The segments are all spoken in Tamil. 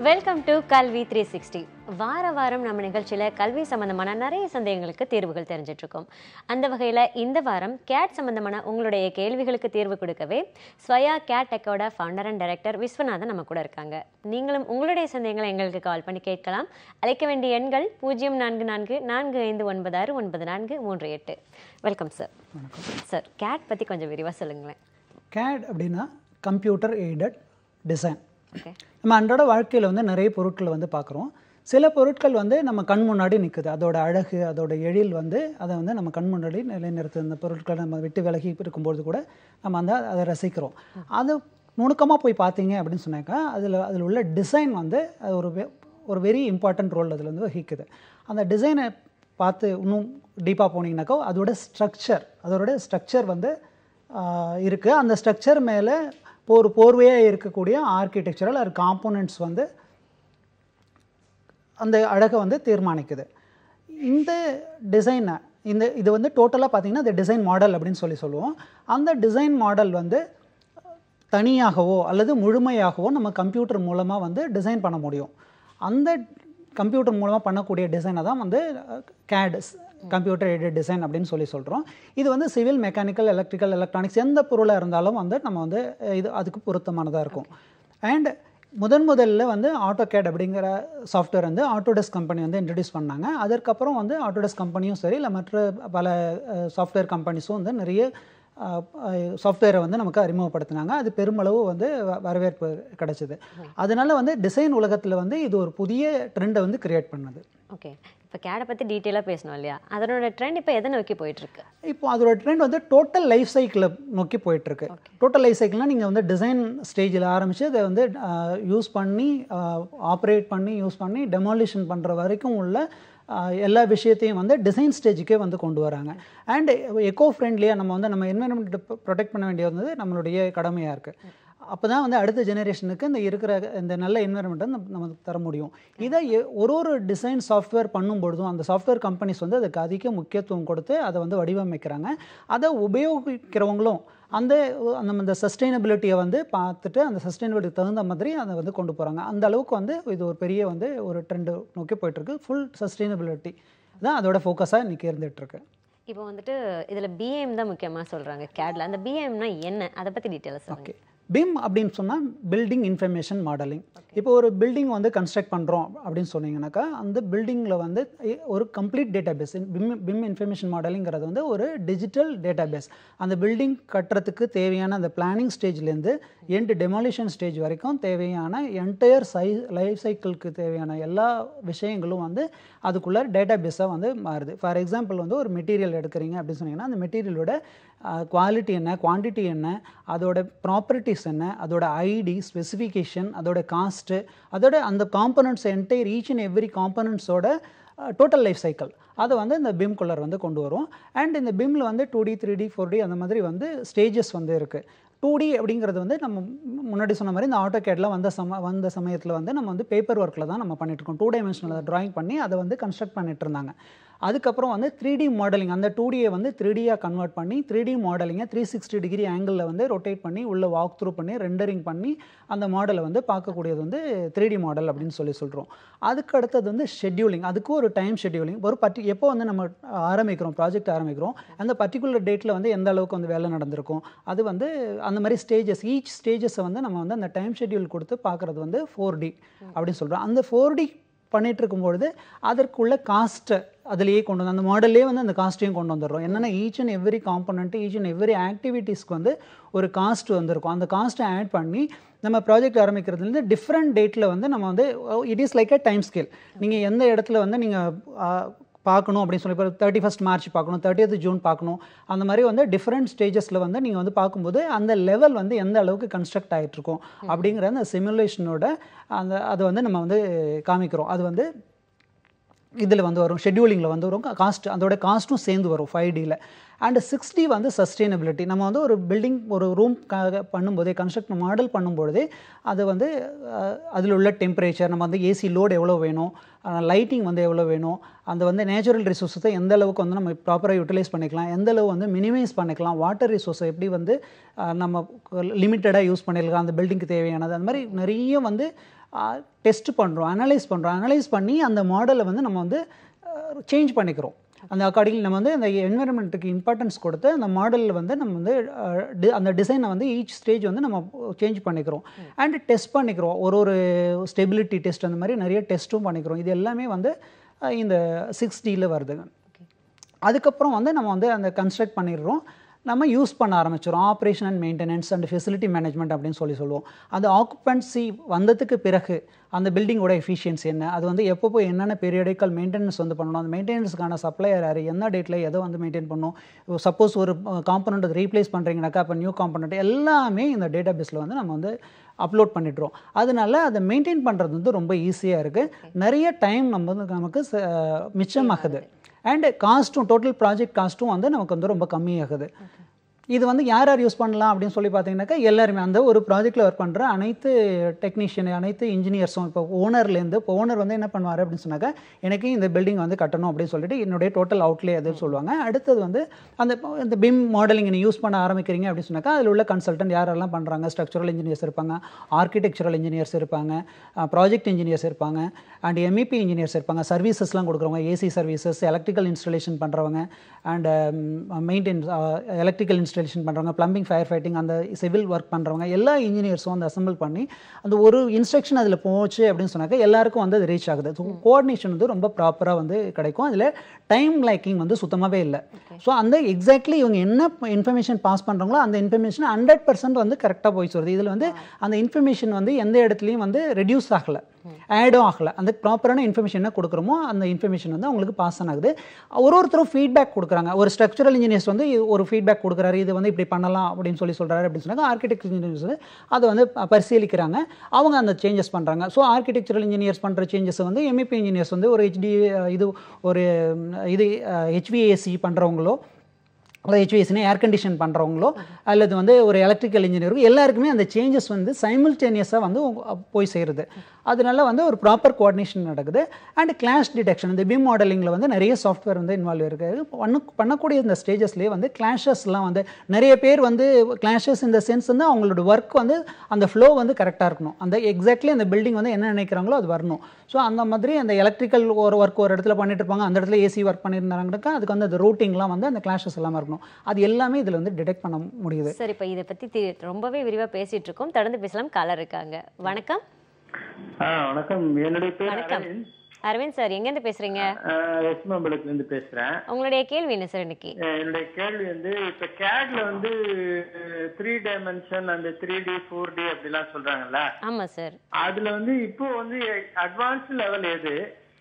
Welcome to Kalvi three sixty வார வாரம் நம்ம நிகழ்ச்சியில் கல்வி சம்பந்தமான நிறைய சந்தேகங்களுக்கு தீர்வுகள் தெரிஞ்சிட்டு இருக்கோம் அந்த வகையில் இந்த வாரம் கேட் சம்பந்தமான உங்களுடைய கேள்விகளுக்கு தீர்வு கொடுக்கவே ஸ்வயா கேட் டெக்கோட ஃபவுண்டர் அண்ட் டைரக்டர் விஸ்வநாதன் நம்ம கூட இருக்காங்க நீங்களும் உங்களுடைய சந்தேகங்களை எங்களுக்கு கால் பண்ணி கேட்கலாம் அழைக்க வேண்டிய எண்கள் பூஜ்ஜியம் நான்கு நான்கு நான்கு ஐந்து ஒன்பது ஆறு ஒன்பது நான்கு மூன்று எட்டு வெல்கம் சார் சார் கேட் பற்றி கொஞ்சம் விரிவாக சொல்லுங்களேன் CAD அப்படின்னா கம்ப்யூட்டர் எய்டட் டிசைன் ஓகே நம்ம அன்றாட வாழ்க்கையில் வந்து நிறைய பொருட்களை வந்து பார்க்குறோம் சில பொருட்கள் வந்து நம்ம கண் முன்னாடி நிற்குது அதோட அழகு அதோட எழில் வந்து அதை வந்து நம்ம கண் முன்னாடி நிலைநிறுத்து இந்த பொருட்களை நம்ம விட்டு விலகி இருக்கும்போது கூட நம்ம அந்த அதை ரசிக்கிறோம் அது நுணுக்கமாக போய் பார்த்தீங்க அப்படின்னு சொன்னாக்கா அதில் அதில் உள்ள டிசைன் வந்து அது ஒரு வெ- ஒரு வெரி இம்பார்ட்டன்ட் ரோல் அதில் வந்து வகிக்குது அந்த டிசைனை பார்த்து இன்னும் டீப்பாக போனீங்கன்னாக்கா அதோட ஸ்ட்ரக்சர் அதோட ஸ்ட்ரக்சர் வந்து இருக்குது அந்த ஸ்ட்ரக்சர் மேலே ஒரு போர்வையாக இருக்கக்கூடிய ஆர்கிடெக்சரல் அது காம்போனன்ட்ஸ் வந்து அந்த அழகை வந்து தீர்மானிக்குது இந்த டிசைனை இந்த இது வந்து டோட்டலாக பார்த்தீங்கன்னா இந்த டிசைன் மாடல் அப்படின்னு சொல்லி சொல்லுவோம் அந்த டிசைன் மாடல் வந்து தனியாகவோ அல்லது முழுமையாகவோ நம்ம கம்ப்யூட்டர் மூலமாக வந்து டிசைன் பண்ண முடியும் அந்த கம்ப்யூட்டர் மூலமாக பண்ணக்கூடிய டிசைனை தான் வந்து கேட் கம்ப்யூட்டர் எய்டட் டிசைன் அப்படின்னு சொல்லி சொல்கிறோம் இது வந்து சிவில் மெக்கானிக்கல் எலக்ட்ரிக்கல் எலக்ட்ரானிக்ஸ் எந்த பொருளாக இருந்தாலும் வந்து நம்ம வந்து அஹ், இது அதுக்கு பொருத்தமானதாக இருக்கும் அண்ட் முதன் முதல்ல வந்து ஆட்டோகேட் அப்படிங்கிற சாஃப்ட்வேர் வந்து ஆட்டோடெஸ்க் கம்பெனி வந்து இன்ட்ரடியூஸ் பண்ணாங்க அதற்கப்புறம் வந்து ஆட்டோடெஸ்க் கம்பெனியும் சரி இல்லை மற்ற பல சாஃப்ட்வேர் கம்பெனிஸும் வந்து நிறைய சாஃப்ட்வேரை வந்து நமக்கு அறிமுகப்படுத்தினாங்க அது பெருமளவு வந்து வ- வரவேற்பு கிடைச்சிது அதனால வந்து டிசைன் உலகத்தில் வந்து இது ஒரு புதிய ட்ரெண்டை வந்து கிரியேட் பண்ணுது ஓகே இப்போ கேடை பற்றி டீட்டெயிலாக பேசணும் இல்லையா அதனோட ட்ரெண்ட் இப்போ எதை நோக்கி போயிட்டு இருக்கு இப்போ அதோட ட்ரெண்ட் வந்து டோட்டல் லைஃப் சைக்கிளை நோக்கி போயிட்டு இருக்கு டோட்டல் லைஃப் சைக்கிள்னால் நீங்கள் வந்து டிசைன் ஸ்டேஜில் ஆரம்பித்து அதை வந்து யூஸ் பண்ணி ஆப்ரேட் பண்ணி யூஸ் பண்ணி டெமாலிஷன் பண்ணுற வரைக்கும் உள்ள ஆஹ், எல்லா விஷயத்தையும் வந்து டிசைன் ஸ்டேஜுக்கே வந்து கொண்டு வராங்க அண்ட் எக்கோ ஃப்ரெண்ட்லியாக நம்ம வந்து நம்ம என்வரன்மெண்ட் ப்ரொடெக்ட் பண்ண வேண்டியது வந்து நம்மளுடைய கடமையாக இருக்குது அப்போ தான் வந்து அடுத்த ஜெனரேஷனுக்கு இந்த இருக்கிற இந்த நல்ல என்வரன்மெண்ட்டை நமக்கு தர முடியும் இதை எ- ஒரு ஒரு டிசைன் சாஃப்ட்வேர் பண்ணும்பொழுதும் அந்த சாஃப்ட்வேர் கம்பெனிஸ் வந்து அதுக்கு அதிக முக்கியத்துவம் கொடுத்து அதை வந்து வடிவமைக்கிறாங்க அதை உபயோகிக்கிறவங்களும் அந்த அந்த இந்த சஸ்டைனபிலிட்டியை வந்து பார்த்துட்டு அந்த சஸ்டைனபிலிட்டி தகுந்த மாதிரி அதை வந்து கொண்டு போகிறாங்க அந்த அளவுக்கு வந்து இது ஒரு பெரிய வந்து ஒரு ட்ரெண்டு நோக்கி போயிட்டுருக்கு ஃபுல் சஸ்டைனபிலிட்டி தான் அதோட ஃபோக்கஸாக இன்றைக்கி இருந்துகிட்ருக்கு இப்போ வந்துட்டு இதில் பிஎம் தான் முக்கியமாக சொல்கிறாங்க கேட்ல அந்த பிஎம்னா என்ன அதை பற்றி டீட்டெயிலாக சொல்லுங்க ஓகே பிம் அப்படின்னு சொன்னால் பில்டிங் இன்ஃபர்மேஷன் மாடலிங் இப்போ ஒரு பில்டிங் வந்து கன்ஸ்ட்ரக்ட் பண்ணுறோம் அப்படின்னு சொன்னீங்கன்னாக்கா அந்த பில்டிங்கில் வந்து இ- ஒரு complete database BIM BIM information மாடலிங்கிறது வந்து ஒரு டிஜிட்டல் டேட்டா பேஸ் அந்த பில்டிங் கட்டுறதுக்கு தேவையான அந்த பிளானிங் ஸ்டேஜ்லேருந்து எண்ட் டெமாலிஷன் ஸ்டேஜ் வரைக்கும் தேவையான என்டையர் சை லைஃப் சைக்கிளுக்கு தேவையான எல்லா விஷயங்களும் வந்து அதுக்குள்ளே டேட்டா பேஸாக வந்து மாறுது ஃபார் எக்ஸாம்பிள் வந்து ஒரு மெட்டீரியல் எடுக்கிறீங்க அப்படின்னு சொன்னீங்கன்னா அந்த மெட்டீரியலோட குவாலிட்டி என்ன குவான்டிட்டி என்ன அதோட ப்ராப்பர்ட்டிஸ் என்ன அதோட ஐடி ஸ்பெசிஃபிகேஷன் அதோட காஸ்ட்டு அதோட அந்த components entire each and every காம்பனண்ட்ஸோட டோட்டல் லைஃப் சைக்கிள் அதை வந்து இந்த பிம் குள்ளர் வந்து கொண்டு வரும் அண்ட் இந்த பிம்மில் வந்து two D three D four D அந்த மாதிரி வந்து ஸ்டேஜஸ் வந்து இருக்குது டூ டி அப்படிங்கிறது வந்து நம்ம மு- முன்னாடி சொன்ன மாதிரி இந்த ஆட்டோ கேட்லாம் வந்த சம வந்த சமயத்தில் வந்து நம்ம வந்து பேப்பர் ஒர்க்கில் தான் நம்ம பண்ணிட்டு இருக்கோம் டூ டைமென்ஷனல் ட்ராயிங் பண்ணி அதை வந்து கன்ஸ்ட்ரக்ட் பண்ணிட்டு இருந்தாங்க அதுக்கப்புறம் வந்து த்ரீ டி மாடலிங் அந்த டூ டியை வந்து த்ரீ டியாக கன்வெர்ட் பண்ணி த்ரீ டி மாடலிங்கை த்ரீ சிக்ஸ்டி டிகிரி ஆங்கிளில் வந்து ரொட்டேட் பண்ணி உள்ள வாக் த்ரூ பண்ணி ரெண்டரிங் பண்ணி அந்த மாடலை வந்து பார்க்கக்கூடியது வந்து த்ரீ டி மாடல் அப்படின்னு சொல்லி சொல்கிறோம் அதுக்கு அடுத்தது வந்து ஷெட்யூலிங் அதுக்கு ஒரு டைம் ஷெட்யூலிங் ஒரு பர்டி எப்போ வந்து நம்ம ஆரம்பிக்கிறோம் ப்ராஜெக்ட் ஆரம்பிக்கிறோம் அந்த பர்டிகுலர் டேட்டில் வந்து எந்த அளவுக்கு வந்து வேலை நடந்திருக்கும் அது வந்து அந்த மாதிரி ஸ்டேஜஸ் ஈச் ஸ்டேஜஸை வந்து நம்ம வந்து அந்த டைம் ஷெட்யூல் கொடுத்து பார்க்குறது வந்து ஃபோர் டி அப்படின்னு சொல்கிறோம் அந்த ஃபோர் டி பண்ணிட்டு இருக்கும்பொழுது அதற்குள்ள காஸ்ட்டை அதுலேயே கொண்டு வந்து அந்த மாடல்லே வந்து அந்த காஸ்ட்டையும் கொண்டு வந்துடுறோம் என்னென்னா each and every component each and every ஆக்டிவிட்டீஸ்க்கு வந்து ஒரு காஸ்ட் வந்திருக்கும் அந்த காஸ்ட்டை ஆட் பண்ணி நம்ம ப்ராஜெக்ட் ஆரம்பிக்கிறதுலேருந்து டிஃப்ரெண்ட் டேட்டில் வந்து நம்ம வந்து it is like a time scale நீங்கள் எந்த இடத்துல வந்து நீங்கள் பார்க்கணும் அப்படின்னு சொல்லி இப்போ தேர்ட்டி ஃபஸ்ட் மார்ச் பார்க்கணும் தேர்ட்டியத் ஜூன் பார்க்கணும் அந்த மாதிரி வந்து டிஃப்ரெண்ட் ஸ்டேஜஸில் வந்து நீங்கள் வந்து பார்க்கும்போது அந்த லெவல் வந்து எந்த அளவுக்கு கன்ஸ்ட்ரக்ட் ஆகிட்ருக்கும் அப்படிங்கிற அந்த சிமுலேஷனோட அந்த அதை வந்து நம்ம வந்து காமிக்கிறோம் அது வந்து இதில் வந்து வரும் ஷெட்யூலிங்கில் வந்து வரும் காஸ்ட் அதோட காஸ்ட்டும் சேர்ந்து வரும் ஃபைவ் டியில் அண்ட் சிக்ஸ்டி வந்து சஸ்டைனபிலிட்டி நம்ம வந்து ஒரு பில்டிங் ஒரு ரூம் பண்ணும்போதே கன்ஸ்ட்ரக்ட் மாடல் பண்ணும்பொழுதே அது வந்து அதில் உள்ள டெம்பரேச்சர் நம்ம வந்து ஏசி லோடு எவ்வளோ வேணும் லைட்டிங் வந்து எவ்வளோ வேணும் அந்த வந்து நேச்சுரல் ரிசோர்ஸை எந்த அளவுக்கு வந்து நம்ம ப்ராப்பராக யூட்டிலைஸ் பண்ணிக்கலாம் எந்த அளவு வந்து மினிமைஸ் பண்ணிக்கலாம் வாட்டர் ரிசோர்ஸை எப்படி வந்து அஹ், நம்ம லிமிட்டடாக யூஸ் பண்ணிடலாம் அந்த பில்டிங்க்கு தேவையானது அந்த மாதிரி நிறைய வந்து டெஸ்ட் பண்ணுறோம் அனலைஸ் பண்ணுறோம் அனலைஸ் பண்ணி அந்த மாடலை வந்து நம்ம வந்து சேஞ்ச் பண்ணிக்கிறோம் அந்த அக்கார்டிங் நம்ம வந்து அந்த என்விரான்மெண்ட்டுக்கு இம்பார்ட்டன்ஸ் கொடுத்து அந்த மாடலில் வந்து நம்ம வந்து அஹ், di- அந்த டிசைனை வந்து ஈச் ஸ்டேஜ் வந்து நம்ம சேஞ்ச் பண்ணிக்கிறோம் அண்ட் டெஸ்ட் பண்ணிக்கிறோம் ஒரு ஒரு ஸ்டெபிலிட்டி டெஸ்ட் அந்த மாதிரி நிறைய டெஸ்ட்டும் பண்ணிக்கிறோம் இது எல்லாமே வந்து அஹ், இந்த சிக்ஸ் டியில் வருதுங்க அதுக்கப்புறம் வந்து நம்ம வந்து அந்த கன்ஸ்ட்ரக்ட் பண்ணிடுறோம் நம்ம யூஸ் பண்ண ஆரம்பிச்சிடும் operation and maintenance and facility management அப்படின்னு சொல்லி சொல்லுவோம் அந்த ஆக்குபென்சி வந்ததுக்கு பிறகு அந்த பில்டிங்கோட எஃபிஷியன்சி என்ன அது வந்து எப்போ போய் என்னென்ன பீரியடிக்கல் மெயின்டெனன்ஸ் வந்து பண்ணணும் அந்த மெயின்டெனன்ஸ்க்கான சப்ளையர் யார் என்ன டேட்டில் எதை வந்து மெயின்டைன் பண்ணணும் சப்போஸ் ஒரு காம்பனண்ட் ரீப்ளேஸ் பண்ணுறீங்கனாக்கா அப்போ நியூ காம்பனண்ட் எல்லாமே இந்த டேட்டா பேஸில் வந்து நம்ம வந்து அப்லோட் பண்ணிடுறோம் அதனால அதை மெயின்டைன் பண்ணுறது வந்து ரொம்ப ஈஸியாக இருக்குது நிறைய டைம் நம்ம வந்து நமக்கு ச- மிச்சமாகுது அண்ட் காஸ்ட்டும் டோட்டல் ப்ராஜெக்ட் காஸ்ட்டும் வந்து நமக்கு வந்து ரொம்ப கம்மியாகுது இது வந்து யார் யார் யூஸ் பண்ணலாம் அப்படின்னு சொல்லி பார்த்தீங்கன்னாக்கா எல்லாருமே அந்த ஒரு ப்ராஜெக்ட்டில் ஒர்க் பண்ணுற அனைத்து டெக்னீஷியன் அனைத்து இன்ஜினியர்ஸும் இப்போ ஓனர்லேருந்து இப்போ ஓனர் வந்து என்ன பண்ணுவார் அப்படின்னு சொன்னாக்கா எனக்கு இந்த பில்டிங் வந்து கட்டணும் அப்படின்னு சொல்லிட்டு என்னுடைய டோட்டல் அவுட்லே எதுன்னு சொல்லுவாங்க அடுத்தது வந்து அந்த இந்த பிம் மாடலிங் நீ யூஸ் பண்ண ஆரம்பிக்கிறீங்க அப்படின்னு சொன்னாக்கா அதில் உள்ள கன்சல்டன்ட் யாரெல்லாம் பண்ணுறாங்க ஸ்ட்ரக்சரல் இன்ஜினியர்ஸ் இருப்பாங்க ஆர்கிடெக்சரல் இன்ஜினியர்ஸ் இருப்பாங்க ப்ராஜெக்ட் இன்ஜினியர்ஸ் இருப்பாங்க அண்ட் எம்இபி இன்ஜினியர்ஸ் இருப்பாங்க சர்வீசஸ்லாம் கொடுக்குறவங்க ஏசி சர்வீசஸ் எலக்ட்ரிக்கல் இன்ஸ்டலேஷன் பண்ணுறவங்க அண்ட் மெயின்டெனன்ஸ் எலக்ட்ரிக்கல் இன்ஸ்டலேஷன் பண்ணுறவங்க ப்ளம்பிங் ஃபயர் ஃபைட்டிங் அந்த சிவில் ஒர்க் பண்ணுறவங்க எல்லா இன்ஜினியர்ஸும் வந்து அசம்பிள் பண்ணி அந்த ஒரு இன்ஸ்ட்ரக்ஷன் அதில் போச்சு அப்படின்னு சொன்னாக்கா எல்லாருக்கும் வந்து அது ரீச் ஆகுது ஸோ கோஆர்டினேஷன் வந்து ரொம்ப ப்ராப்பராக வந்து கிடைக்கும் அதில் டைம் லைக்கிங் வந்து சுத்தமாகவே இல்லை ஸோ அந்த எக்ஸாக்ட்லி இவங்க என்ன இன்ஃபர்மேஷன் பாஸ் பண்ணுறாங்களோ அந்த இன்ஃபர்மேஷன் ஹண்ட்ரட் பர்சன்ட் வந்து கரெக்டாக போய் சொல்லுது இதில் வந்து அந்த இன்ஃபர்மேஷன் வந்து எந்த இடத்துலையும் வந்து ரெடியூஸ் ஆகலை ஆடும் ஆகலை அந்த ப்ராப்பரான இன்ஃபர்மேஷன் என்ன கொடுக்குறோமோ அந்த இன்ஃபர்மேஷன் வந்து அவங்களுக்கு பாஸ் ஆகுது ஒரு ஒருத்தரும் ஃபீட்பேக் கொடுக்குறாங்க ஒரு ஸ்ட்ரக்சரல் இன்ஜினியர்ஸ் வந்து இது ஒரு ஃபீட்பேக் கொடுக்குறாரு இது வந்து இப்படி பண்ணலாம் அப்படின்னு சொல்லி சொல்கிறாரு அப்படின்னு சொன்னாங்க ஆர்கிடெக்ட் இன்ஜினியர்ஸ் வந்து அதை வந்து ப- பரிசீலிக்கிறாங்க அவங்க அந்த சேஞ்சஸ் பண்ணுறாங்க ஸோ ஆர்கிடெக்சரல் இன்ஜினியர்ஸ் பண்ணுற சேஞ்சஸ் வந்து எம்இபி இன்ஜினியர்ஸ் வந்து ஒரு ஹெச்டி இது ஒரு ம், இது ஹெச்விஏசி பண்ணுறவங்களோ அதாவது ஹெச்விஎஸ்னா ஏர் கண்டிஷன் பண்ணுறவங்களோ அல்லது வந்து ஒரு எலக்ட்ரிக்கல் இன்ஜினியரும் எல்லாருக்குமே அந்த சேஞ்சஸ் வந்து சைமில்டேனியஸாக வந்து உங்க- போய் சேருது அதனால வந்து ஒரு ப்ராப்பர் கோஆர்டினேஷன் நடக்குது அண்ட் கிளாஷ் டிடெக்ஷன் இந்த பிம் மாடலிங்கில் வந்து நிறைய சாஃப்ட்வேர் வந்து இன்வால்வ் இருக்குது பண்ண பண்ணக்கூடிய இந்த ஸ்டேஜஸ்லேயே வந்து கிளாஷஸ்லாம் வந்து நிறைய பேர் வந்து கிளாஷஸ் இந்த சென்ஸ் வந்து அவங்களோட ஒர்க் வந்து அந்த ஃப்ளோ வந்து கரெக்டாக இருக்கணும் அந்த எக்ஸாக்ட்லி அந்த பில்டிங் வந்து என்ன நினைக்கிறாங்களோ அது வரணும் ஸோ அந்த மாதிரி அந்த எலக்ட்ரிக்கல் ஒரு ஒர்க் ஒரு இடத்துல பண்ணிட்டு இருப்பாங்க அந்த இடத்துல ஏசி ஒர்க் பண்ணியிருந்தாங்கனாக்கா அதுக்கு வந்து அந்த ரூட்டிங்லாம் வந்து அந்த கிளாஷஸ் இல்லாமல் இருக்கணும் அது எல்லாமே இதில் வந்து டிடெக்ட் பண்ண முடியுது சார் இப்போ இதை பத்தி தி- ரொம்பவே விரிவா பேசிட்டு இருக்கோம் தொடர்ந்து பேசலாம் காலர் இருக்காங்க வணக்கம் ஆ வணக்கம் என்னுடைய பேர் வணக்கம். அரவிந்த் அரவிந்த் சார் எங்கேருந்து பேசுறீங்க வெஸ்மம்பலத்துல இருந்து பேசுறேன் உங்களுடைய கேள்வி என்ன சார் இன்னைக்கு அஹ் என்னுடைய கேள்வி வந்து இப்ப கேட்ல வந்து த்ரீ டைமென்ஷன் அந்த த்ரீ டி ஃபோர் டி அப்படிலாம் சொல்றாங்கல்ல ஆமா சார் அதுல வந்து இப்போ வந்து அட்வான்ஸ் லெவல் எது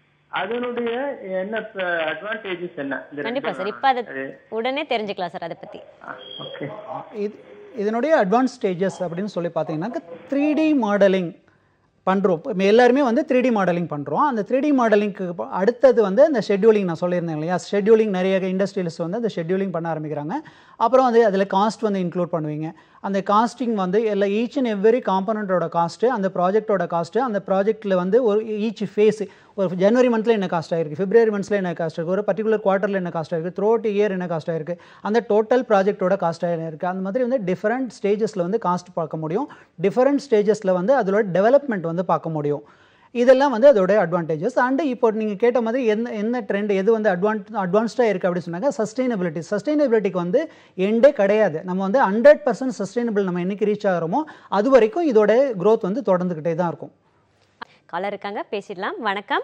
அதனுடைய என்ன அட்வான்டேஜஸ் என்ன இந்த கண்டிப்பா சார் இப்ப அதை உடனே தெரிஞ்சுக்கலாம் சார் அதை பத்தி ஓகே இது இதனுடைய அட்வான்ஸ் ஸ்டேஜஸ் அப்படின்னு சொல்லி பார்த்தீங்கன்னாக்க த்ரீ டி மாடலிங் பண்ணுறோம் இப்போ எல்லாருமே வந்து த்ரீ டி மாடலிங் பண்ணுறோம் அந்த த்ரீ டி மாடலிங்க்கு அடுத்தது வந்து அந்த ஷெட்யூலிங் நான் சொல்லியிருந்தேன் இல்லையா ஷெட்யூலிங் நிறைய இண்டஸ்ட்ரியலிஸ்ட் வந்து அந்த ஷெட்யூலிங் பண்ண ஆரம்பிக்கிறாங்க அப்புறம் வந்து அதில் காஸ்ட் வந்து இன்க்ளூட் பண்ணுவீங்க அந்த காஸ்டிங் வந்து எல்லா ஈச் அண்ட் எவ்வரி காம்பனண்ட்டோட காஸ்ட்டு அந்த ப்ராஜெக்ட்டோட காஸ்ட்டு அந்த ப்ராஜெக்ட்டில் வந்து ஒரு ஈச் ஃபேஸ் ஒரு ஜனவரி மந்த்தில் என்ன காஸ்ட் ஆயிருக்கு பிப்ரவரி மந்த்ஸில் என்ன காஸ்ட் இருக்குது ஒரு பர்டிகுலர் குவார்ட்டரில் என்ன காஸ்ட் ஆயிருக்கு த்ரூ அவுட் இயர் என்ன காஸ்ட் ஆயிருக்கு அந்த டோட்டல் ப்ராஜெக்ட்டோட காஸ்ட் ஆயிருக்கு அந்த மாதிரி வந்து டிஃபரெண்ட் ஸ்டேஜஸில் வந்து காஸ்ட் பார்க்க முடியும் டிஃபரெண்ட் ஸ்டேஜஸில் வந்து அதோட டெவலப்மெண்ட் வந்து பார்க்க முடியும் இதெல்லாம் வந்து அதோட அட்வான்டேஜஸ் அண்டு இப்போ நீங்கள் கேட்ட மாதிரி என்ன என்ன ட்ரெண்ட் எது வந்து அட்வான் அட்வான்ஸ்டாக இருக்குது அப்படின்னு சொன்னாங்க சஸ்டைனபிலிட்டி சஸ்டைனபிலிட்டிக்கு வந்து எண்டே கிடையாது நம்ம வந்து ஹண்ட்ரட் பர்சன்ட் சஸ்டைனபிள் நம்ம என்னைக்கு ரீச் ஆகிறோமோ அது வரைக்கும் இதோட growth வந்து தொடர்ந்துக்கிட்டே தான் இருக்கும் காலர் இருக்காங்க பேசிடலாம் வணக்கம்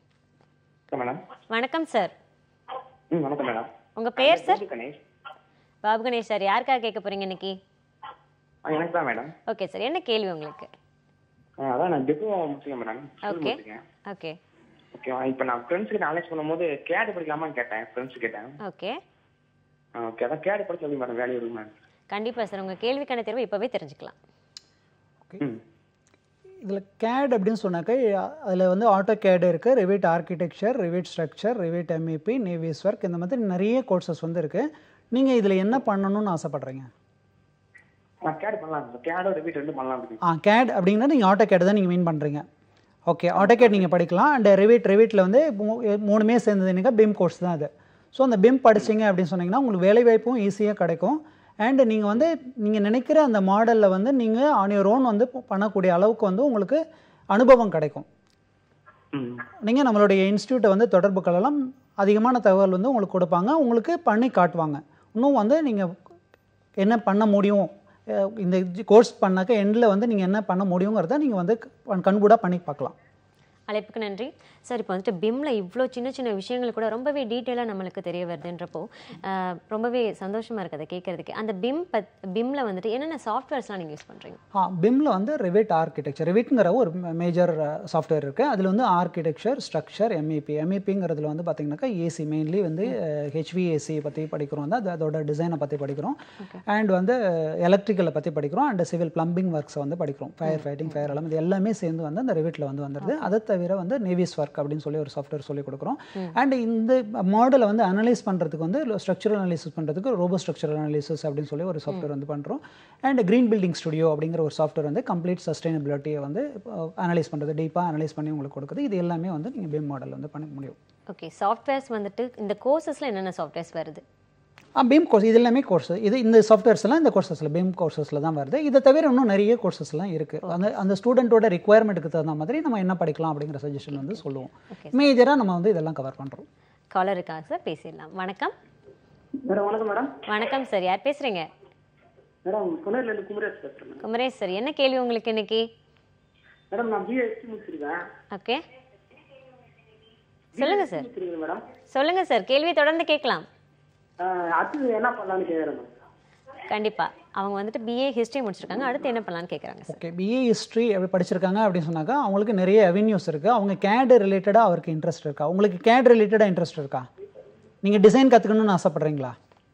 மேடம் வணக்கம் சார் ம் வணக்கம் மேடம் உங்க பேர் சார் கணேஷ் பாபு கணேஷ் சார் யாருக்காக கேட்க போறீங்க இன்னைக்கு ஆ எனக்கு தான் மேடம் ஓகே சார் என்ன கேள்வி உங்களுக்கு ஆ, அதான் நான் டிப்ளமோ முடிச்சிருக்கேன் மேடம் ஸ்கூல் ஓகே முடிச்சிருக்கேன் ஓகே ஓகே இப்போ நான் ஃப்ரெண்ட்ஸ் கிட்ட அனலைஸ் பண்ணும்போது கேட் படிக்கலாமான்னு கேட்டேன் ஃப்ரெண்ட்ஸ் கேட்டேன் ஓகே ஓகே அதான் கேட் படிச்சு சொல்லி மேடம் வேல்யூ இருக்கு மேடம் கண்டிப்பா சார் உங்க கேள்விக்கான தேர்வு இப்பவே தெரிஞ்சுக்கலாம் ம் இதில் கேட் அப்படின்னு சொன்னாக்க அதில் வந்து ஆட்டோ கேட் இருக்குது Revit architecture Revit structure Revit MEP Navisworks இந்த மாதிரி நிறைய கோர்சஸ் வந்து இருக்குது நீங்கள் இதில் என்ன பண்ணணும்னு ஆசைப்பட்றீங்க நான் கேட் பண்ணலாம் சார் கேடோ ரிப்பீட் ரெண்டு பண்ணலாம் இருக்கு ஆ கேட் அப்படின்னா நீங்கள் ஆட்டோ கேட் தான் நீங்கள் மீன் பண்ணுறீங்க ஓகே ஆட்டோ கேட் நீங்கள் படிக்கலாம் அண்ட் ரிவிட் ரிவிட்டில் வந்து மூ- மூணுமே சேர்ந்ததுனாக்கா பிம் கோர்ஸ் தான் அது ஸோ அந்த பிம் படிச்சீங்க அப்படின்னு சொன்னீங்கன்னா உங்களுக்கு வேலைவாய்ப்பும் ஈஸியாக கிடைக்கும் அண்ட் நீங்கள் வந்து நீங்கள் நினைக்கிற அந்த மாடலில் வந்து நீங்கள் ஆன் யோர் ஓன் வந்து பண்ணக்கூடிய அளவுக்கு வந்து உங்களுக்கு அனுபவம் கிடைக்கும் ம் நீங்கள் நம்மளுடைய இன்ஸ்டியூட்டை வந்து தொடர்பு கொள்ளலாம் அதிகமான தகவல் வந்து உங்களுக்கு கொடுப்பாங்க உங்களுக்கு பண்ணி காட்டுவாங்க இன்னும் வந்து நீங்கள் என்ன பண்ண முடியும் அஹ் இந்த கோர்ஸ் பண்ணாக்க எண்டில் வந்து நீங்கள் என்ன பண்ண முடியுங்கிறத நீங்கள் வந்து கண்கூடாக பண்ணி பார்க்கலாம் அழைப்புக்கு நன்றி சார் இப்போ வந்துட்டு பிம்ல இவ்வளோ சின்ன சின்ன விஷயங்கள் கூட ரொம்பவே டீட்டெயிலாக நம்மளுக்கு தெரிய வருதுன்றப்போ ஆஹ், ரொம்பவே சந்தோஷமா இருக்குது அதை கேட்கறதுக்கு அந்த பிம் பத் பிம்ல வந்துட்டு என்னென்ன சாஃப்ட்வேர்ஸ்லாம் நீங்கள் யூஸ் பண்ணுறீங்க ஆ பிம்ல வந்து ரிவிட் ஆர்கிடெக்சர் ரிவிட்ங்கிற ஒரு மேஜர் சாஃப்ட்வேர் இருக்குது அதில் வந்து ஆர்கிடெக்சர் ஸ்ட்ரக்சர் எம்இபி எம்இபிங்கிறதுல வந்து பார்த்தீங்கன்னாக்கா ஏசி மெயின்லி வந்து ஹெச்விஏசி பற்றி படிக்கிறோம் வந்து அது அதோட டிசைனை பற்றி படிக்கிறோம் அண்ட் வந்து எலக்ட்ரிக்கலை பற்றி படிக்கிறோம் அண்ட் சிவில் பிளம்பிங் ஒர்க்ஸை வந்து படிக்கிறோம் ஃபயர் ஃபைட்டிங் ஃபயர் அலாம் இது எல்லாமே சேர்ந்து வந்து அந்த ரிவிட்டில் வந்து வந்துடுது அதை தவிர வந்து நேவிஸ் ஒர்க் அப்படின்னு சொல்லி ஒரு சாஃப்ட்வேர் சொல்லி கொடுக்குறோம் அண்ட் இந்த மாடலை வந்து அனலைஸ் பண்ணுறதுக்கு வந்து ஸ்ட்ரக்சரல் அனலைசிஸ் பண்ணுறதுக்கு ரோபோ ஸ்ட்ரக்சரல் அனலைசிஸ் அப்படின்னு சொல்லி ஒரு சாஃப்ட்வேர் வந்து பண்ணுறோம் அண்ட் க்ரீன் பில்டிங் ஸ்டுடியோ அப்படிங்கிற ஒரு சாஃப்ட்வேர் வந்து கம்ப்ளீட் சஸ்டைனபிலிட்டியை வந்து அனலைஸ் பண்ணுறது டீப்பாக அனலைஸ் பண்ணி உங்களுக்கு கொடுக்குது இது எல்லாமே வந்து நீங்கள் பிம் மாடல் வந்து பண்ண முடியும் ஓகே சாஃப்ட்வேர்ஸ் வந்துட்டு இந்த கோர்சஸில் என்னென்ன சாஃப்ட்வேர்ஸ் வருது ஆ பீம் கோர்ஸ் இது எல்லாமே கோர்ஸ் இது இந்த சாஃப்ட்வேர்ஸ் எல்லாம் இந்த கோர்சஸில் பீம் கோர்சஸில் தான் வருது இதை தவிர இன்னும் நிறைய கோர்சஸ்லாம் இருக்குது அந்த அந்த ஸ்டூடெண்ட்டோட ரிக்குவயர்மெண்ட்டுக்கு தகுந்த மாதிரி நம்ம என்ன படிக்கலாம் அப்படிங்கிற சஜஷன் வந்து சொல்லுவோம் மேஜராக நம்ம வந்து இதெல்லாம் கவர் பண்ணுறோம் காலர் இருக்காங்க சார் பேசிடலாம் வணக்கம் மேடம் வணக்கம் மேடம் வணக்கம் சார் யார் பேசுறீங்க மேடம் புனேர்ல இருந்து குமரேஷ் பேசுறேன் மேடம் குமரேஷ் சார் என்ன கேள்வி உங்களுக்கு இன்னைக்கு மேடம் நான் பிஏ முடிச்சிருக்கேன் ஓகே சொல்லுங்க சார் முடிச்சிருக்கேன் மேடம் சொல்லுங்க சார் கேள்வி தொடர்ந்து கேட்கலாம் அடுத்தது என்ன பண்ணலாம்னு கேட்குறேன் மேடம் கண்டிப்பா அவங்க வந்துட்டு பிஏ ஹிஸ்டரி முடிச்சிருக்காங்க அடுத்து என்ன பண்ணலாம்னு கேட்குறாங்க சார் ஓகே பிஏ ஹிஸ்ட்ரி அப்படி படிச்சிருக்காங்க அப்படின்னு சொன்னாக்கா அவங்களுக்கு நிறைய அவென்யூஸ் இருக்குது அவங்க கேடு ரிலேட்டடாக அவருக்கு இன்ட்ரெஸ்ட் இருக்கா உங்களுக்கு கேட் ரிலேட்டடாக இன்ட்ரெஸ்ட் இருக்கா நீங்கள் டிசைன் கற்றுக்கணும்னு ஆசைப்பட்றீங்களா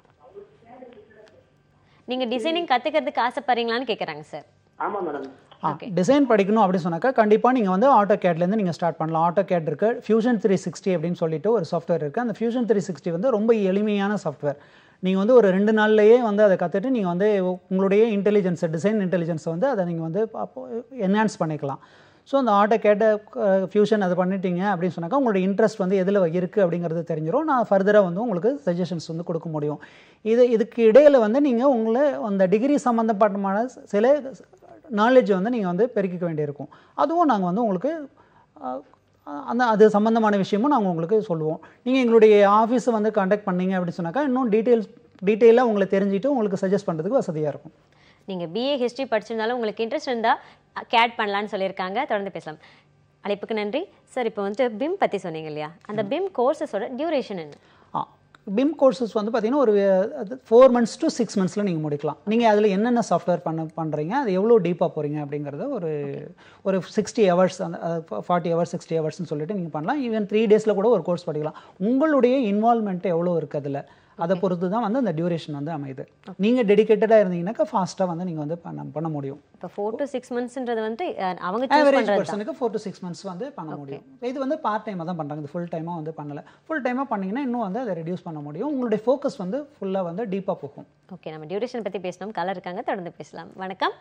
நீங்க டிசைனிங் கத்துக்கிறதுக்கு ஆசைப்படுறீங்களான்னு கேட்குறாங்க சார் ஆமா மேடம் ஆ டிசைன் படிக்கணும் அப்படின்னு சொன்னாக்கா கண்டிப்பாக நீங்கள் வந்து ஆட்டோ கேட்லேருந்து நீங்கள் ஸ்டார்ட் பண்ணலாம் ஆட்டோ கேட் இருக்கு ஃபியூஷன் த்ரீ சிக்ஸ்டி அப்படின்னு சொல்லிட்டு ஒரு சாஃப்ட்வேர் இருக்குது அந்த ஃபியூஷன் த்ரீ சிக்ஸ்டி வந்து ரொம்ப எளிமையான சாஃப்ட்வேர் நீங்கள் வந்து ஒரு ரெண்டு நாள்லயே வந்து அதை கற்றுட்டு நீங்கள் வந்து உங்களுடைய இன்டெலிஜென்ஸை டிசைன் இன்டெலிஜென்ஸை வந்து அதை நீங்கள் வந்து என்ஹான்ஸ் பண்ணிக்கலாம் ஸோ அந்த ஆட்டோ கேட்ட ஃபியூஷன் அதை பண்ணிட்டீங்க அப்படின்னு சொன்னாக்கா உங்களோட இன்ட்ரெஸ்ட் வந்து எதில் இருக்குது அப்படிங்கிறது தெரிஞ்சிடும் நான் ஃபர்தராக வந்து உங்களுக்கு சஜஷன்ஸ் வந்து கொடுக்க முடியும் இது இதுக்கு இடையில் வந்து நீங்கள் உங்களை அந்த டிகிரி சம்மந்தப்பட்டமான சில நாலேஜ் வந்து நீங்கள் வந்து பெருக்கிக்க வேண்டியிருக்கும் அதுவும் நாங்கள் வந்து உங்களுக்கு அஹ், அந்த அது சம்மந்தமான விஷயமும் நாங்கள் உங்களுக்கு சொல்லுவோம் நீங்கள் எங்களுடைய ஆஃபீஸை வந்து காண்டாக்ட் பண்ணீங்க அப்படின்னு சொன்னாக்கா இன்னும் டீட்டெயில்ஸ் டீட்டெயிலாக உங்களை தெரிஞ்சுட்டு உங்களுக்கு சஜஸ்ட் பண்ணுறதுக்கு வசதியாக இருக்கும் நீங்க பிஏ ஹிஸ்டரி படிச்சிருந்தாலும் உங்களுக்கு இன்ட்ரெஸ்ட் இருந்தா கேட் பண்ணலாம்னு சொல்லியிருக்காங்க தொடர்ந்து பேசலாம் அழைப்புக்கு நன்றி சார் இப்போ வந்துட்டு பிம் பத்தி சொன்னீங்க இல்லையா அந்த பிம் கோர்சஸோட டியூரேஷன் என்ன ஆ பிம் கோர்சஸ் வந்து பார்த்தீங்கன்னா ஒரு ஃபோர் மந்த்ஸ் டு சிக்ஸ் மந்த்ஸில் நீங்கள் முடிக்கலாம் நீங்கள் அதில் என்னென்ன சாஃப்ட்வேர் பண்ண பண்ணுறீங்க அது எவ்வளோ டீப்பாக போகிறீங்க அப்படிங்கிறத ஒரு ஒரு சிக்ஸ்டி ஹவர்ஸ் அந்த ஃபார்ட்டி ஹவர்ஸ் சிக்ஸ்டி ஹவர்ஸ்னு சொல்லிட்டு நீங்கள் பண்ணலாம் ஈவன் த்ரீ டேஸில் கூட ஒரு கோர்ஸ் படிக்கலாம் உங்களுடைய இன்வால்மெண்ட் எவ்வளோ இருக்குது அதில் அதை பொறுத்து தான் வந்து அந்த டியூரேஷன் வந்து அமையுது நீங்கள் டெடிகேட்டடாக இருந்தீங்கன்னாக்கா ஃபாஸ்ட்டாக வந்து நீங்கள் வந்து பண்ண பண்ண முடியும் இப்போ ஃபோர் டு சிக்ஸ் மந்த்ஸ்ன்றது வந்து அஹ், அவங்க சூஸ் ஆவரேஜ் பண்றது தான் பர்சனுக்கு ஃபோர் டு சிக்ஸ் மந்த்ஸ் வந்து பண்ண முடியும் இது வந்து பார்ட் டைமாக தான் பண்ணுறாங்க இது ஃபுல் டைமாக வந்து பண்ணல ஃபுல் டைமாக பண்ணீங்கன்னா இன்னும் வந்து அதை ரெடியூஸ் பண்ண முடியும் உங்களுடைய ஃபோக்கஸ் வந்து ஃபுல்லாக வந்து டீப்பாக போகும் ஓகே நம்ம டியூரேஷன் பத்தி பேசணும் கலர் இருக்காங்க தொடர்ந்து பேசலாம் வணக்கம்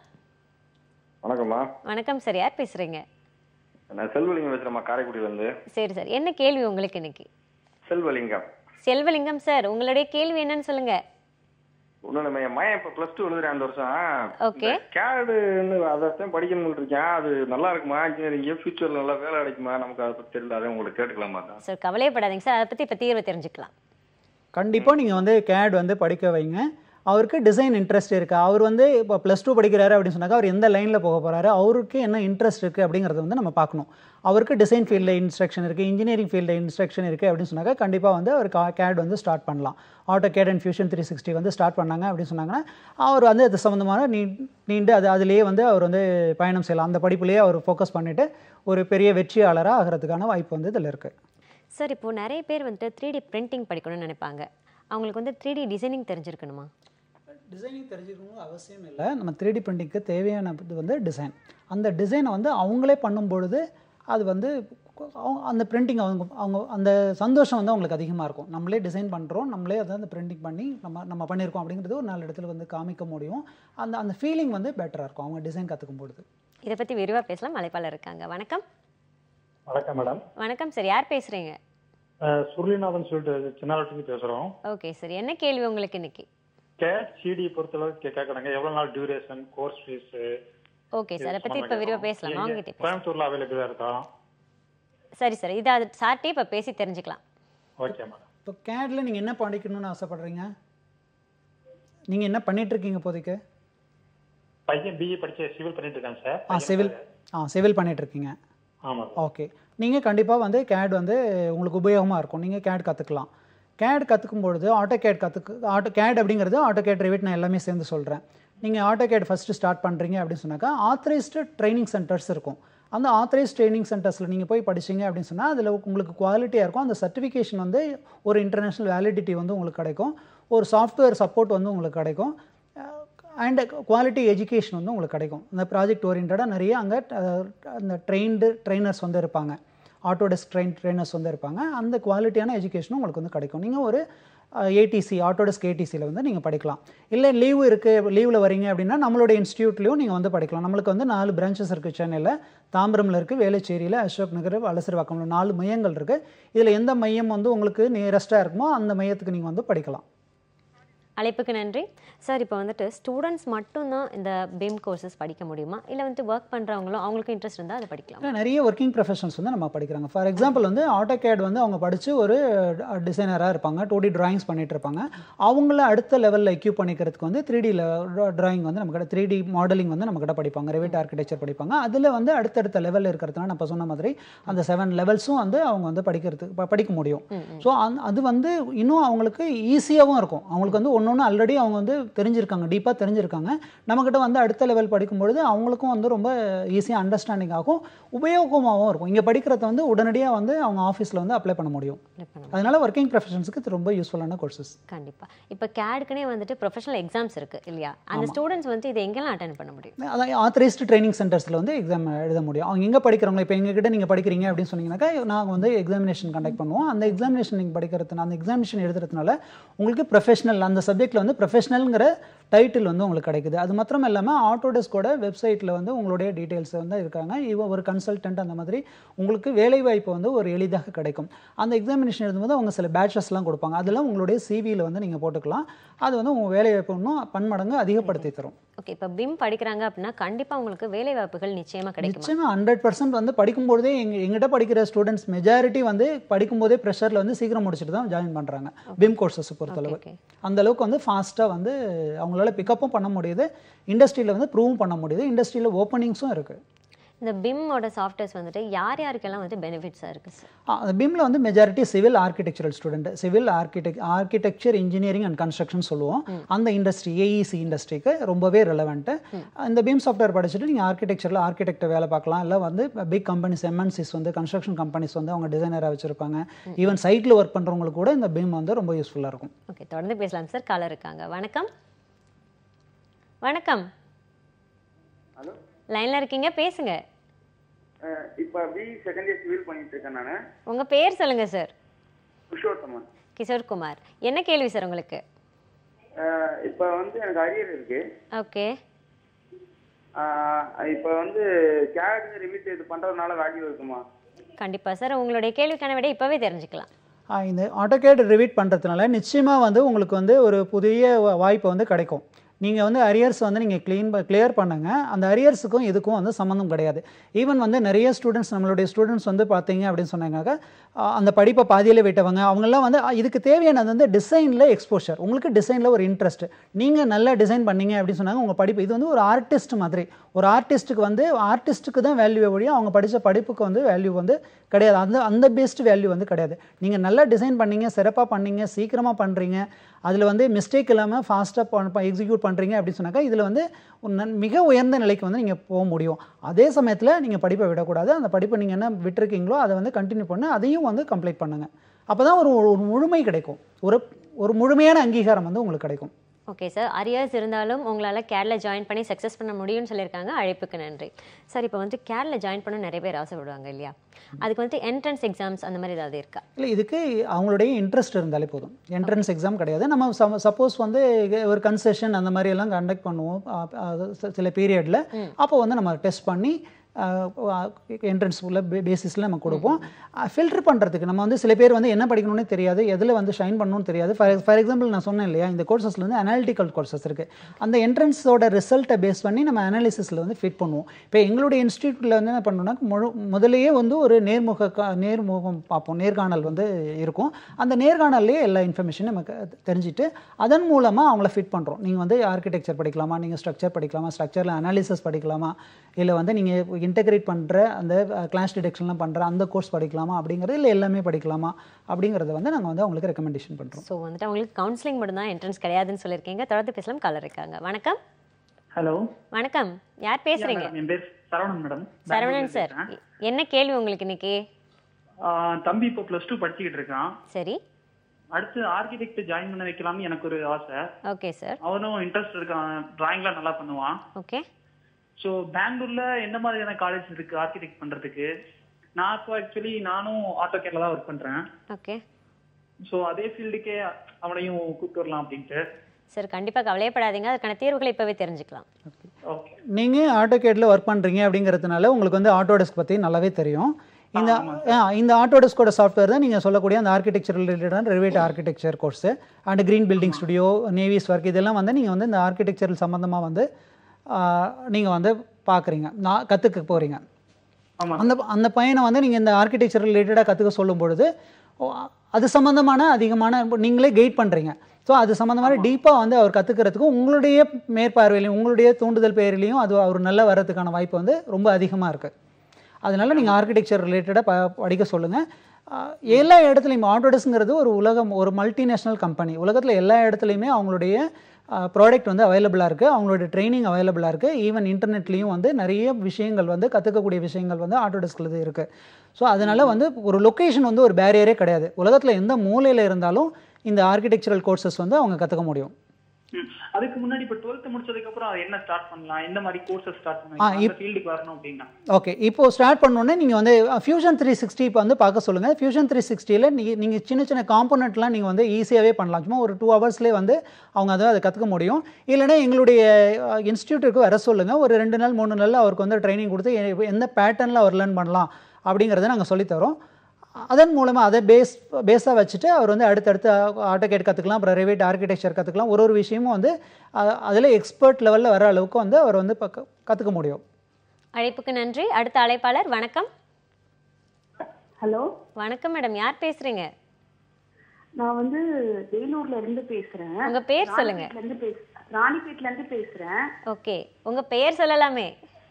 வணக்கம்மா வணக்கம் சார் யார் பேசுறீங்க நான் செல்வலிங்கம் பேசுகிறேம்மா காரைக்குடியிலேருந்து சரி சார் என்ன கேள்வி உங்களுக்கு இன்னைக்கு செல்வலிங்கம் செல்வலிங்கம் சார் உங்களுடைய கேள்வி என்னன்னு சொல்லுங்க ஒன்றும் நம்ம என் மயன் இப்போ ப்ளஸ் டூ எழுதுறேன் அந்த வருஷம் Okay. கேடுன்னு அதான் படிக்கணும்னு இருக்கேன் அது நல்லா இருக்குமா இன்ஜினியரிங் ஃபியூச்சரில் நல்லா வேலை கிடைக்குமா நமக்கு அதை பற்றி தெரியல அதை உங்களுக்கு கேட்டுக்கலாமா தான் சார் கவலையப்படாதீங்க சார் அதை பத்தி இப்போ தீர்வு தெரிஞ்சுக்கலாம் கண்டிப்பாக நீங்கள் வந்து கேட் வந்து படிக்க வைங்க அவருக்கு டிசைன் இன்ட்ரெஸ்ட் இருக்கா அவர் வந்து இப்போ ப்ளஸ் டூ படிக்கிறாரு அப்படின்னு சொன்னாக்கா அவர் எந்த லைனில் போக போகிறாரு அவருக்கு என்ன இன்ட்ரெஸ்ட் இருக்குது அப்படிங்கிறத வந்து நம்ம பார்க்கணும் அவருக்கு டிசைன் ஃபீல்டில் இன்ஸ்ட்ரக்ஷன் இருக்குது இன்ஜினியரிங் ஃபீல்டில் இன்ஸ்ட்ரக்ஷன் இருக்குது அப்படின்னு சொன்னாக்கா கண்டிப்பாக வந்து அவர் கேட் வந்து ஸ்டார்ட் பண்ணலாம் AutoCAD and Fusion three sixty வந்து ஸ்டார்ட் பண்ணாங்க அப்படின்னு சொன்னாங்கன்னா அவர் வந்து அது சம்மந்தமான நீ நீண்டு அது அதுலேயே வந்து அவர் வந்து பயணம் செய்யலாம் அந்த படிப்புலேயே அவர் ஃபோக்கஸ் பண்ணிவிட்டு ஒரு பெரிய வெற்றியாளராக ஆகிறதுக்கான வாய்ப்பு வந்து இதில் இருக்குது சார் இப்போ நிறைய பேர் வந்துட்டு த்ரீ டி பிரிண்டிங் படிக்கணும்னு நினைப்பாங்க அவங்களுக்கு வந்து த்ரீ டி டிசைனிங் தெரிஞ்சிருக்கணுமா டிசைனிங் தெரிஞ்சுக்கணும் அவசியம் இல்லை நம்ம த்ரீ டி பிரிண்டிங்க்கு தேவையான இது வந்து டிசைன் அந்த டிசைனை வந்து அவங்களே பண்ணும் பொழுது அது வந்து அவங்க அந்த பிரிண்டிங் அவங்க அவங்க அந்த சந்தோஷம் வந்து அவங்களுக்கு அதிகமாக இருக்கும் நம்மளே டிசைன் பண்ணுறோம் நம்மளே அதை அந்த பிரிண்டிங் பண்ணி நம்ம நம்ம பண்ணியிருக்கோம் அப்படிங்கிறது ஒரு நாலு இடத்துல வந்து காமிக்க முடியும் அந்த அந்த ஃபீலிங் வந்து பெட்டராக இருக்கும் அவங்க டிசைன் கற்றுக்கும் பொழுது இதை பத்தி விரிவா பேசலாம் அழைப்பாளர் இருக்காங்க வணக்கம் வணக்கம் மேடம் வணக்கம் சார் யார் பேசுறீங்க அஹ் சுருளிநாதன் சொல்லிட்டு சின்னாலத்துக்கு பேசுறோம் ஓகே சார் என்ன கேள்வி உங்களுக்கு இன்னைக்கு கேட் சிடி பொறுத்தளவு கேட்கறாங்க எவ்வளவு நாள் duration course fees okay sir அதை பற்றி இப்போ விரிவாக பேசலாம் வாங்கிட்டே பேசலாம் கோயம்புத்தூர்ல அவைலபிளா இருக்கா சரி சார் இதை அது சார்ட்டே இப்போ பேசி தெரிஞ்சுக்கலாம் ஓகே மேடம் இப்போ கேடில் நீங்கள் என்ன படிக்கணும்னு ஆசைப்படுறீங்க நீங்கள் என்ன பண்ணிட்டு இருக்கீங்க இப்போதைக்கு பையன் பிஇ படிச்சு சிவில் பண்ணிட்டு இருக்காங்க சார் ஆ சிவில் ஆ சிவில் பண்ணிட்டு இருக்கீங்க ஆமா சார் ஓகே நீங்கள் கண்டிப்பாக வந்து கேட் வந்து உங்களுக்கு உபயோகமாக இருக்கும் நீங்கள் கேட் கற்றுக்கலாம் கேட் கற்றுக்கும் பொழுது ஆட்டோ கேட் கற்றுக்கு ஆட்டோ கேட் அப்படிங்கிறது ஆட்டோ கேட் ரிவிட் நான் எல்லாமே சேர்ந்து சொல்கிறேன் நீங்கள் ஆட்டோ கேட் ஃபஸ்ட்டு ஸ்டார்ட் பண்ணுறீங்க அப்படின்னு சொன்னாக்கா ஆத்தரைஸ்டு ட்ரைனிங் சென்டர்ஸ் இருக்கும் அந்த ஆத்தரைஸ் ட்ரைனிங் சென்டர்ஸில் நீங்கள் போய் படிச்சீங்க அப்படின்னு சொன்னால் அதில் உங்களுக்கு குவாலிட்டியாக இருக்கும் அந்த சர்டிஃபிகேஷன் வந்து ஒரு இன்டர்நேஷ்னல் வேலிடிட்டி வந்து உங்களுக்கு கிடைக்கும் ஒரு சாஃப்ட்வேர் சப்போர்ட் வந்து உங்களுக்கு கிடைக்கும் அண்ட் குவாலிட்டி எஜுகேஷன் வந்து உங்களுக்கு கிடைக்கும் இந்த ப்ராஜெக்ட் ஓரியன்டாக நிறைய அங்கே அந்த ட்ரெயின்டு ட்ரைனர்ஸ் வந்து இருப்பாங்க ஆட்டோடெஸ்க் ட்ரெயின் ட்ரைனர்ஸ் வந்து இருப்பாங்க அந்த குவாலிட்டியான எஜுகேஷனும் உங்களுக்கு வந்து கிடைக்கும் நீங்கள் ஒரு ஏடிசி ஆட்டோடெஸ்க் ஏடிசியில் வந்து நீங்கள் படிக்கலாம் இல்லை லீவு இருக்குது லீவில் வரீங்க அப்படின்னா நம்மளோட இன்ஸ்டியூட்லேயும் நீங்கள் வந்து படிக்கலாம் நம்மளுக்கு வந்து நாலு பிரான்ச்சஸ் இருக்குது சென்னையில் தாம்பரமில் இருக்குது வேளச்சேரியில் அசோக் நகர் வலசரவாக்கம்ல நாலு மையங்கள் இருக்குது இதில் எந்த மையம் வந்து உங்களுக்கு நியரஸ்ட்டாக இருக்குமோ அந்த மையத்துக்கு நீங்கள் வந்து படிக்கலாம் அழைப்புக்கு நன்றி சார் இப்போ வந்துட்டு ஸ்டூடெண்ட்ஸ் மட்டும்தான் இந்த பிம் கோர்சஸ் படிக்க முடியுமா இல்லை வந்துட்டு ஒர்க் பண்ணுறவங்களும் அவங்களுக்கு இன்ட்ரெஸ்ட் இருந்தால் அதை படிக்கலாம் இல்லை நிறைய ஒர்க்கிங் ப்ரொஃபஷன்ஸ் வந்து நம்ம படிக்கிறாங்க ஃபார் எக்ஸாம்பிள் வந்து ஆட்டோ கேட் வந்து அவங்க படித்து ஒரு டிசைனராக இருப்பாங்க டூ டி ட்ராயிங்ஸ் பண்ணிட்டு இருப்பாங்க அவங்கள அடுத்த லெவலில் எக்யூப் பண்ணிக்கிறதுக்கு வந்து த்ரீ டி ட்ராயிங் வந்து நம்ம கிட்ட த்ரீ டி மாடலிங் வந்து நம்ம கிட்ட படிப்பாங்க ரெவிட் ஆர்கிடெக்சர் படிப்பாங்க அதில் வந்து அடுத்தடுத்த லெவலில் இருக்கிறதுனால நான் இப்போ சொன்ன மாதிரி அந்த செவன் லெவல்ஸும் வந்து அவங்க வந்து படிக்கிறதுக்கு ப- படிக்க முடியும் ஸோ அது வந்து இன்னும் அவங்களுக்கு ஈஸியாகவும் இருக்கும் அவங்களுக்கு வந்து ஒன்று ஒன்று ஆல்ரெடி அவங்க வந்து தெரிஞ்சிருக்காங்க டீப்பாக தெரிஞ்சிருக்காங்க நம்மக்கிட்ட வந்து அடுத்த லெவல் படிக்கும்பொழுது அவங்களுக்கும் வந்து ரொம்ப ஈஸியாக அண்டர்ஸ்டாண்டிங் ஆகும் உபயோகமாகவும் இருக்கும் இங்கே படிக்கிறத வந்து உடனடியாக வந்து அவங்க ஆஃபீஸில் வந்து அப்ளை பண்ண முடியும் Apply பண்ண அதனால ஒர்க்கிங் ப்ரொஃபஷன்ஸுக்கு இது ரொம்ப யூஸ்ஃபுல்லான கோர்சஸ் கண்டிப்பா இப்போ கேடுக்குனே வந்துட்டு ப்ரொஃபஷனல் எக்ஸாம்ஸ் இருக்கு இல்லையா அந்த ஸ்டூடெண்ட்ஸ் வந்து இதை எங்கெல்லாம் அட்டன் பண்ண முடியும் அதான் ஆத்தரைஸ்டு ட்ரைனிங் சென்டர்ஸில் வந்து எக்ஸாம் எழுத முடியும் அவங்க எங்கே படிக்கிறவங்க இப்போ எங்ககிட்ட நீங்கள் படிக்கிறீங்க அப்படின்னு சொன்னீங்கன்னாக்கா நாங்கள் வந்து எக்ஸாமினேஷன் கண்டக்ட் பண்ணுவோம் அந்த எக்ஸாமினேஷன் நீங்கள் படிக்கிறதுனால அந்த எக்ஸாமினேஷன் எழுதுறதுனால உங்களுக்கு ப்ரொஃபஷனல் அந்த சப்ஜெக்ட்டில் வந்து ப்ரொஃபஷனல்ங்கிற டைட்டில் வந்து உங்களுக்கு கிடைக்குது அது மாத்திரம் இல்லாமல் ஆட்டோடெஸ்கோட வெப்சைட்டில் வந்து உங்களுடைய டீட்டெயில்ஸ் வந்து இருக்காங்க இவ ஒரு கன்சல்டன்ட் அந்த மாதிரி உங்களுக்கு வேலைவாய்ப்பு வந்து ஒரு எளிதாக கிடைக்கும் அந்த எக்ஸாமினேஷன் எழுதும்போது அவங்க சில பேட்சஸ்லாம் கொடுப்பாங்க அதெல்லாம் உங்களுடைய சிவியில் வந்து நீங்கள் போட்டுக்கலாம் அது வந்து உங்கள் வேலைவாய்ப்பு இன்னும் பன்மடங்கு அதிகப்படுத்தி தரும் ஓகே இப்போ பிம் படிக்கிறாங்க அப்படின்னா கண்டிப்பா உங்களுக்கு வேலை வாய்ப்புகள் நிச்சயமா கிடைக்குமா நிச்சயமா ஹண்ட்ரட் பர்சன்ட் வந்து படிக்கும்போதே எங்க எங்கிட்ட படிக்கிற ஸ்டூடெண்ட்ஸ் மெஜாரிட்டி வந்து படிக்கும்போதே ப்ரெஷரில் வந்து சீக்கிரம் முடிச்சுட்டு தான் ஜாயின் பண்ணுறாங்க பிம் கோர்சஸ் பொறுத்தளவு okay. அந்த அளவுக்கு வந்து ஃபாஸ்ட்டாக வந்து அவங்களால பிக்கப்பும் பண்ண முடியுது இண்டஸ்ட்ரியில் வந்து ப்ரூவும் பண்ண முடியுது இண்டஸ்ட்ரியில் ஓப்பனிங்ஸும் இருக்குது இந்த பிம்மோட சாஃப்ட்வேர்ஸ் வந்துட்டு யார் யாருக்கெல்லாம் வந்து பெனிஃபிட்ஸாக இருக்கு சார் அந்த பிம்ல வந்து majority civil architectural student civil architect architecture engineering and construction சொல்லுவோம் அந்த இண்டஸ்ட்ரி ஏஇசி இண்டஸ்ட்ரிக்கு ரொம்பவே ரெலவெண்ட்டு இந்த பீம் சாஃப்ட்வேர் படிச்சுட்டு நீங்கள் ஆர்கிடெக்சரில் ஆர்கிடெக்ட் வேலை பார்க்கலாம் இல்லை வந்து பிக் கம்பெனிஸ் எம்என்சிஸ் வந்து கன்ஸ்ட்ரக்ஷன் கம்பெனிஸ் வந்து அவங்க டிசைனராக வச்சுருப்பாங்க ஈவன் சைட்டில் ஒர்க் பண்ணுறவங்களுக்கு கூட இந்த பீம் வந்து ரொம்ப யூஸ்ஃபுல்லாக இருக்கும் ஓகே தொடர்ந்து பேசலாம் சார் காலர் இருக்காங்க வணக்கம் வணக்கம் ஹலோ லைன்ல இருக்கீங்க பேசுங்க இப்போ பி செகண்ட் இயர் சிவில் பண்ணிட்டு இருக்கேன் நான் உங்க பேர் சொல்லுங்க சார் புருஷோத்தமன் கிஷோர் குமார் என்ன கேள்வி சார் உங்களுக்கு இப்போ வந்து எனக்கு அரியர் இருக்கு ஓகே இப்போ வந்து கேட் ரிமிட் இது பண்றதுனால வேல்யூ இருக்குமா கண்டிப்பா சார் உங்களுடைய கேள்விக்கான விட இப்பவே தெரிஞ்சுக்கலாம் ஆ, இந்த ஆட்டோகேட் ரிவீட் பண்ணுறதுனால நிச்சயமாக வந்து உங்களுக்கு வந்து ஒரு புதிய வ- வாய்ப்பு வந்து கிடைக்கும் நீங்கள் வந்து அரியர்ஸ் வந்து நீங்கள் க்ளீன் கிளியர் பண்ணுங்க அந்த அரியர்ஸுக்கும் இதுக்கும் வந்து சம்மந்தம் கிடையாது ஈவன் வந்து நிறைய ஸ்டூடெண்ட்ஸ் நம்மளுடைய ஸ்டூடெண்ட்ஸ் வந்து பார்த்தீங்க அப்படின்னு சொன்னாங்க அந்த படிப்பை பாதியிலே விட்டவங்க அவங்கெல்லாம் வந்து ஆ, இதுக்கு தேவையானது வந்து டிசைனில் எக்ஸ்போஷர் உங்களுக்கு டிசைனில் ஒரு இன்ட்ரெஸ்ட் நீங்கள் நல்லா டிசைன் பண்ணீங்க அப்படின்னு சொன்னாங்க உங்கள் படிப்பு இது வந்து ஒரு ஆர்டிஸ்ட் மாதிரி ஒரு ஆர்டிஸ்ட்டுக்கு வந்து ஆர்டிஸ்ட்டுக்கு தான் வேல்யூ ஒழிய அவங்க படித்த படிப்புக்கு வந்து வேல்யூ வந்து கிடையாது அந்த அந்த பேஸ்ட் வேல்யூ வந்து கிடையாது நீங்கள் நல்லா டிசைன் பண்ணீங்க சிறப்பாக பண்ணீங்க சீக்கிரமாக பண்ணுறீங்க அதில் வந்து மிஸ்டேக் இல்லாமல் ஃபாஸ்ட்டாக எக்ஸிக்யூட் பண்ணுறீங்க அப்படின்னு சொன்னாக்கா இதில் வந்து ஒரு நன்- மிக உயர்ந்த நிலைக்கு வந்து நீங்கள் போக முடியும் அதே சமயத்தில் நீங்கள் படிப்பை விடக்கூடாது அந்த படிப்பை நீங்கள் என்ன விட்டுருக்கீங்களோ அதை வந்து கண்டினியூ பண்ணி அதையும் வந்து கம்ப்ளீட் பண்ணுங்கள் அப்போ தான் ஒரு ஒரு முழுமை கிடைக்கும் ஒரு ஒரு முழுமையான அங்கீகாரம் வந்து உங்களுக்கு கிடைக்கும் ஓகே சார் அரியர்ஸ் இருந்தாலும் உங்களால் கேரில் ஜாயின் பண்ணி சக்ஸஸ் பண்ண முடியும்னு சொல்லியிருக்காங்க அழைப்புக்கு நன்றி சார் இப்போ வந்து கேரில் ஜாயின் பண்ண நிறைய பேர் ஆசைப்படுவாங்க இல்லையா அதுக்கு வந்து என்ட்ரன்ஸ் எக்ஸாம்ஸ் அந்த மாதிரி ஏதாவது இருக்கா இல்லை இதுக்கு அவங்களுடைய இன்ட்ரெஸ்ட் இருந்தாலே போதும் என்ட்ரன்ஸ் எக்ஸாம் கிடையாது நம்ம சப்போஸ் வந்து ஒரு கன்செஷன் அந்த மாதிரி எல்லாம் கண்டக்ட் பண்ணுவோம் அ- அது சி- சில பீரியடில் அப்போ வந்து நம்ம டெஸ்ட் பண்ணி என்ட்ரன்ஸ் உள்ள பேசிஸில் நம்ம கொடுப்போம் ஃபில்டர் பண்ணுறதுக்கு நம்ம வந்து சில பேர் வந்து என்ன படிக்கணும்னு தெரியாது எதில் வந்து ஷைன் பண்ணணும்னு தெரியாது ஃபார் ஃபார் எக்ஸாம்பிள் நான் சொன்னேன் இல்லையா இந்த கோர்சஸில் வந்து அனாலிட்டிக்கல் கோர்சஸ் இருக்குது அந்த என்ட்ரன்ஸோட ரிசல்ட்டை பேஸ் பண்ணி நம்ம அனாலிசிஸில் வந்து ஃபிட் பண்ணுவோம் இப்போ எங்களுடைய இன்ஸ்டியூட்டில் வந்து என்ன பண்ணோம்னா முழு முதலையே வந்து ஒரு நேர்முக கா நேர்முகம் பார்ப்போம் நேர்காணல் வந்து இருக்கும் அந்த நேர்காணல்லையே எல்லா இன்ஃபர்மேஷனும் நமக்கு தெரிஞ்சுட்டு அதன் மூலமாக அவங்கள ஃபிட் பண்ணுறோம் நீங்கள் வந்து ஆர்கிடெக்சர் படிக்கலாமா நீங்கள் ஸ்ட்ரக்சர் படிக்கலாமா ஸ்ட்ரக்சரில் அனாலிசிஸ் படிக்கலாமா இல்லை வந்து நீங்கள் இன்டெகிரேட் பண்ணுற அந்த கிளாஸ் டிடெக்ஷன்லாம் பண்ணுற அந்த கோர்ஸ் படிக்கலாமா அப்படிங்கிறது இல்லை எல்லாமே படிக்கலாமா அப்படிங்கிறத வந்து நாங்கள் வந்து அவங்களுக்கு ரெக்கமெண்டேஷன் பண்ணுறோம் ஸோ வந்துட்டு அவங்களுக்கு கவுன்சிலிங் மட்டும்தான் என்ட்ரன்ஸ் கிடையாதுன்னு சொல்லியிருக்கீங்க தொடர்ந்து பேசலாம் காலர் இருக்காங்க வணக்கம் ஹலோ வணக்கம் யார் பேசுறீங்க என் பேர் சரவணன் மேடம் சரவணன் சார் என்ன கேள்வி உங்களுக்கு இன்னைக்கு தம்பி இப்போ ப்ளஸ் டூ படிச்சுக்கிட்டு இருக்கான் சரி அடுத்து ஆர்கிடெக்ட் ஜாயின் பண்ண வைக்கலாம்னு எனக்கு ஒரு ஆசை ஓகே சார் அவனும் இன்ட்ரெஸ்ட் இருக்கான் டிராயிங்லாம் நல்லா பண்ணுவான் ஓகே ஸோ பெங்களூர்ல எந்த மாதிரியான காலேஜ் இருக்கு ஆர்கிடெக்ட் பண்றதுக்கு நான் இப்போ ஆக்சுவலி நானும் ஆட்டோ கேர்ல தான் ஒர்க் பண்றேன் ஓகே ஸோ அதே ஃபீல்டுக்கே அவனையும் கூப்பிட்டு வரலாம் அப்படின்ட்டு சார் கண்டிப்பாக கவலையப்படாதீங்க அதுக்கான தீர்வுகளை இப்போவே தெரிஞ்சுக்கலாம் ஓகே நீங்கள் ஆட்டோகேட்டில் ஒர்க் பண்ணுறீங்க அப்படிங்கிறதுனால உங்களுக்கு வந்து ஆட்டோடெஸ்க் பற்றி நல்லாவே தெரியும் இந்த ஆ, இந்த ஆட்டோடெஸ்கோட சாஃப்ட்வேர் தான் நீங்கள் சொல்லக்கூடிய அந்த ஆர்கிடெக்சர் ரிலேட்டடான Revit architecture course and Green Building Studio Navisworks இதெல்லாம் வந்து நீங்கள் வந்து இந்த ஆர்கிடெக்சர் சம்மந்தமாக வந்து நீங்கள் வந்து பார்க்குறீங்க நான் கற்றுக்க போகிறீங்க ஆமா அந்த அந்த பையனை வந்து நீங்கள் இந்த ஆர்கிடெக்சர் ரிலேட்டடாக கற்றுக்க சொல்லும் பொழுது ஓ, அது சம்மந்தமான அதிகமான நீங்களே கைட் பண்ணுறீங்க ஸோ அது சம்மந்தமான டீப்பாக வந்து அவர் கற்றுக்கிறதுக்கும் உங்களுடைய மேற்பார்வையிலையும் உங்களுடைய தூண்டுதல் பேரிலையும் அது அவர் நல்லா வர்றதுக்கான வாய்ப்பு வந்து ரொம்ப அதிகமாக இருக்குது அதனால நீங்கள் ஆர்கிடெக்சர் ரிலேட்டடாக ப படிக்க சொல்லுங்கள் எல்லா இடத்துலையும் ஆட்டோடெஸ்ங்கிறது ஒரு உலகம் ஒரு மல்டிநேஷ்னல் கம்பெனி உலகத்தில் எல்லா இடத்துலையுமே அவங்களுடைய ப்ராடக்ட் வந்து அவைலபிளாக இருக்குது அவங்களோட ட்ரைனிங் அவைலபிளாக இருக்குது ஈவன் இன்டர்நெட்லேயும் வந்து நிறைய விஷயங்கள் வந்து கற்றுக்கக்கூடிய விஷயங்கள் வந்து ஆட்டோடெஸ்கில் இருக்குது ஸோ அதனால் வந்து ஒரு லொக்கேஷன் வந்து ஒரு பேரியரே கிடையாது உலகத்தில் எந்த மூலையில் இருந்தாலும் இந்த ஆர்கிடெக்சரல் கோர்சஸ் வந்து அவங்க கற்றுக்க முடியும் ம். அதுக்கு முன்னாடி இப்போ டுவெல்த் முடிச்சதுக்கு அப்புறம் அது என்ன ஸ்டார்ட் பண்ணலாம் எந்த மாதிரி கோர்சஸ் ஸ்டார்ட் ஆ, பண்ணலாம் அந்த இப்- ஃபீல்டுக்கு வரணும் அப்படின்னா ஓகே இப்போ ஸ்டார்ட் பண்ணோன்னே நீங்கள் வந்து ஃபியூஷன் த்ரீ சிக்ஸ்டி இப்போ வந்து பார்க்க சொல்லுங்கள் ஃபியூஷன் த்ரீ சிக்ஸ்டியில் நீங்கள் நீங்கள் சின்ன சின்ன காம்போனண்ட்லாம் நீங்கள் வந்து ஈஸியாகவே பண்ணலாம் சும்மா ஒரு டூ ஹவர்ஸ்லேயே வந்து அவங்க அதை அதை கற்றுக்க முடியும் இல்லைன்னா எங்களுடைய இன்ஸ்டியூட்டுக்கு வர சொல்லுங்கள் ஒரு ரெண்டு நாள் மூணு நாள் அவருக்கு வந்து ட்ரைனிங் கொடுத்து எ- எந்த பேட்டர்னில் அவர் லேர்ன் பண்ணலாம் அப்படிங்கிறத நாங்கள் சொல்லித்தரோம் அதன் மூலமாக அதை பேஸ் பேஸாக வச்சுட்டு அவர் வந்து அடுத்தடுத்து ஆட்டோகேட் கற்றுக்கலாம் அப்புறம் ரெவேட் ஆர்கிடெக்சர் கற்றுக்கலாம் ஒரு ஒரு விஷயமும் வந்து அதில் எக்ஸ்பர்ட் லெவலில் வர அளவுக்கு வந்து அவர் வந்து கற்றுக்க முடியும் அழைப்புக்கு நன்றி அடுத்த அழைப்பாளர் வணக்கம் ஹலோ வணக்கம் மேடம் யார் பேசுறீங்க நான் வந்து வேலூர்ல இருந்து பேசுறேன் உங்க பேர் சொல்லுங்க ராணிப்பேட்ல இருந்து பேச ராணிப்பேட்ல இருந்து பேசுறேன் ஓகே உங்க பெயர் சொல்லலாமே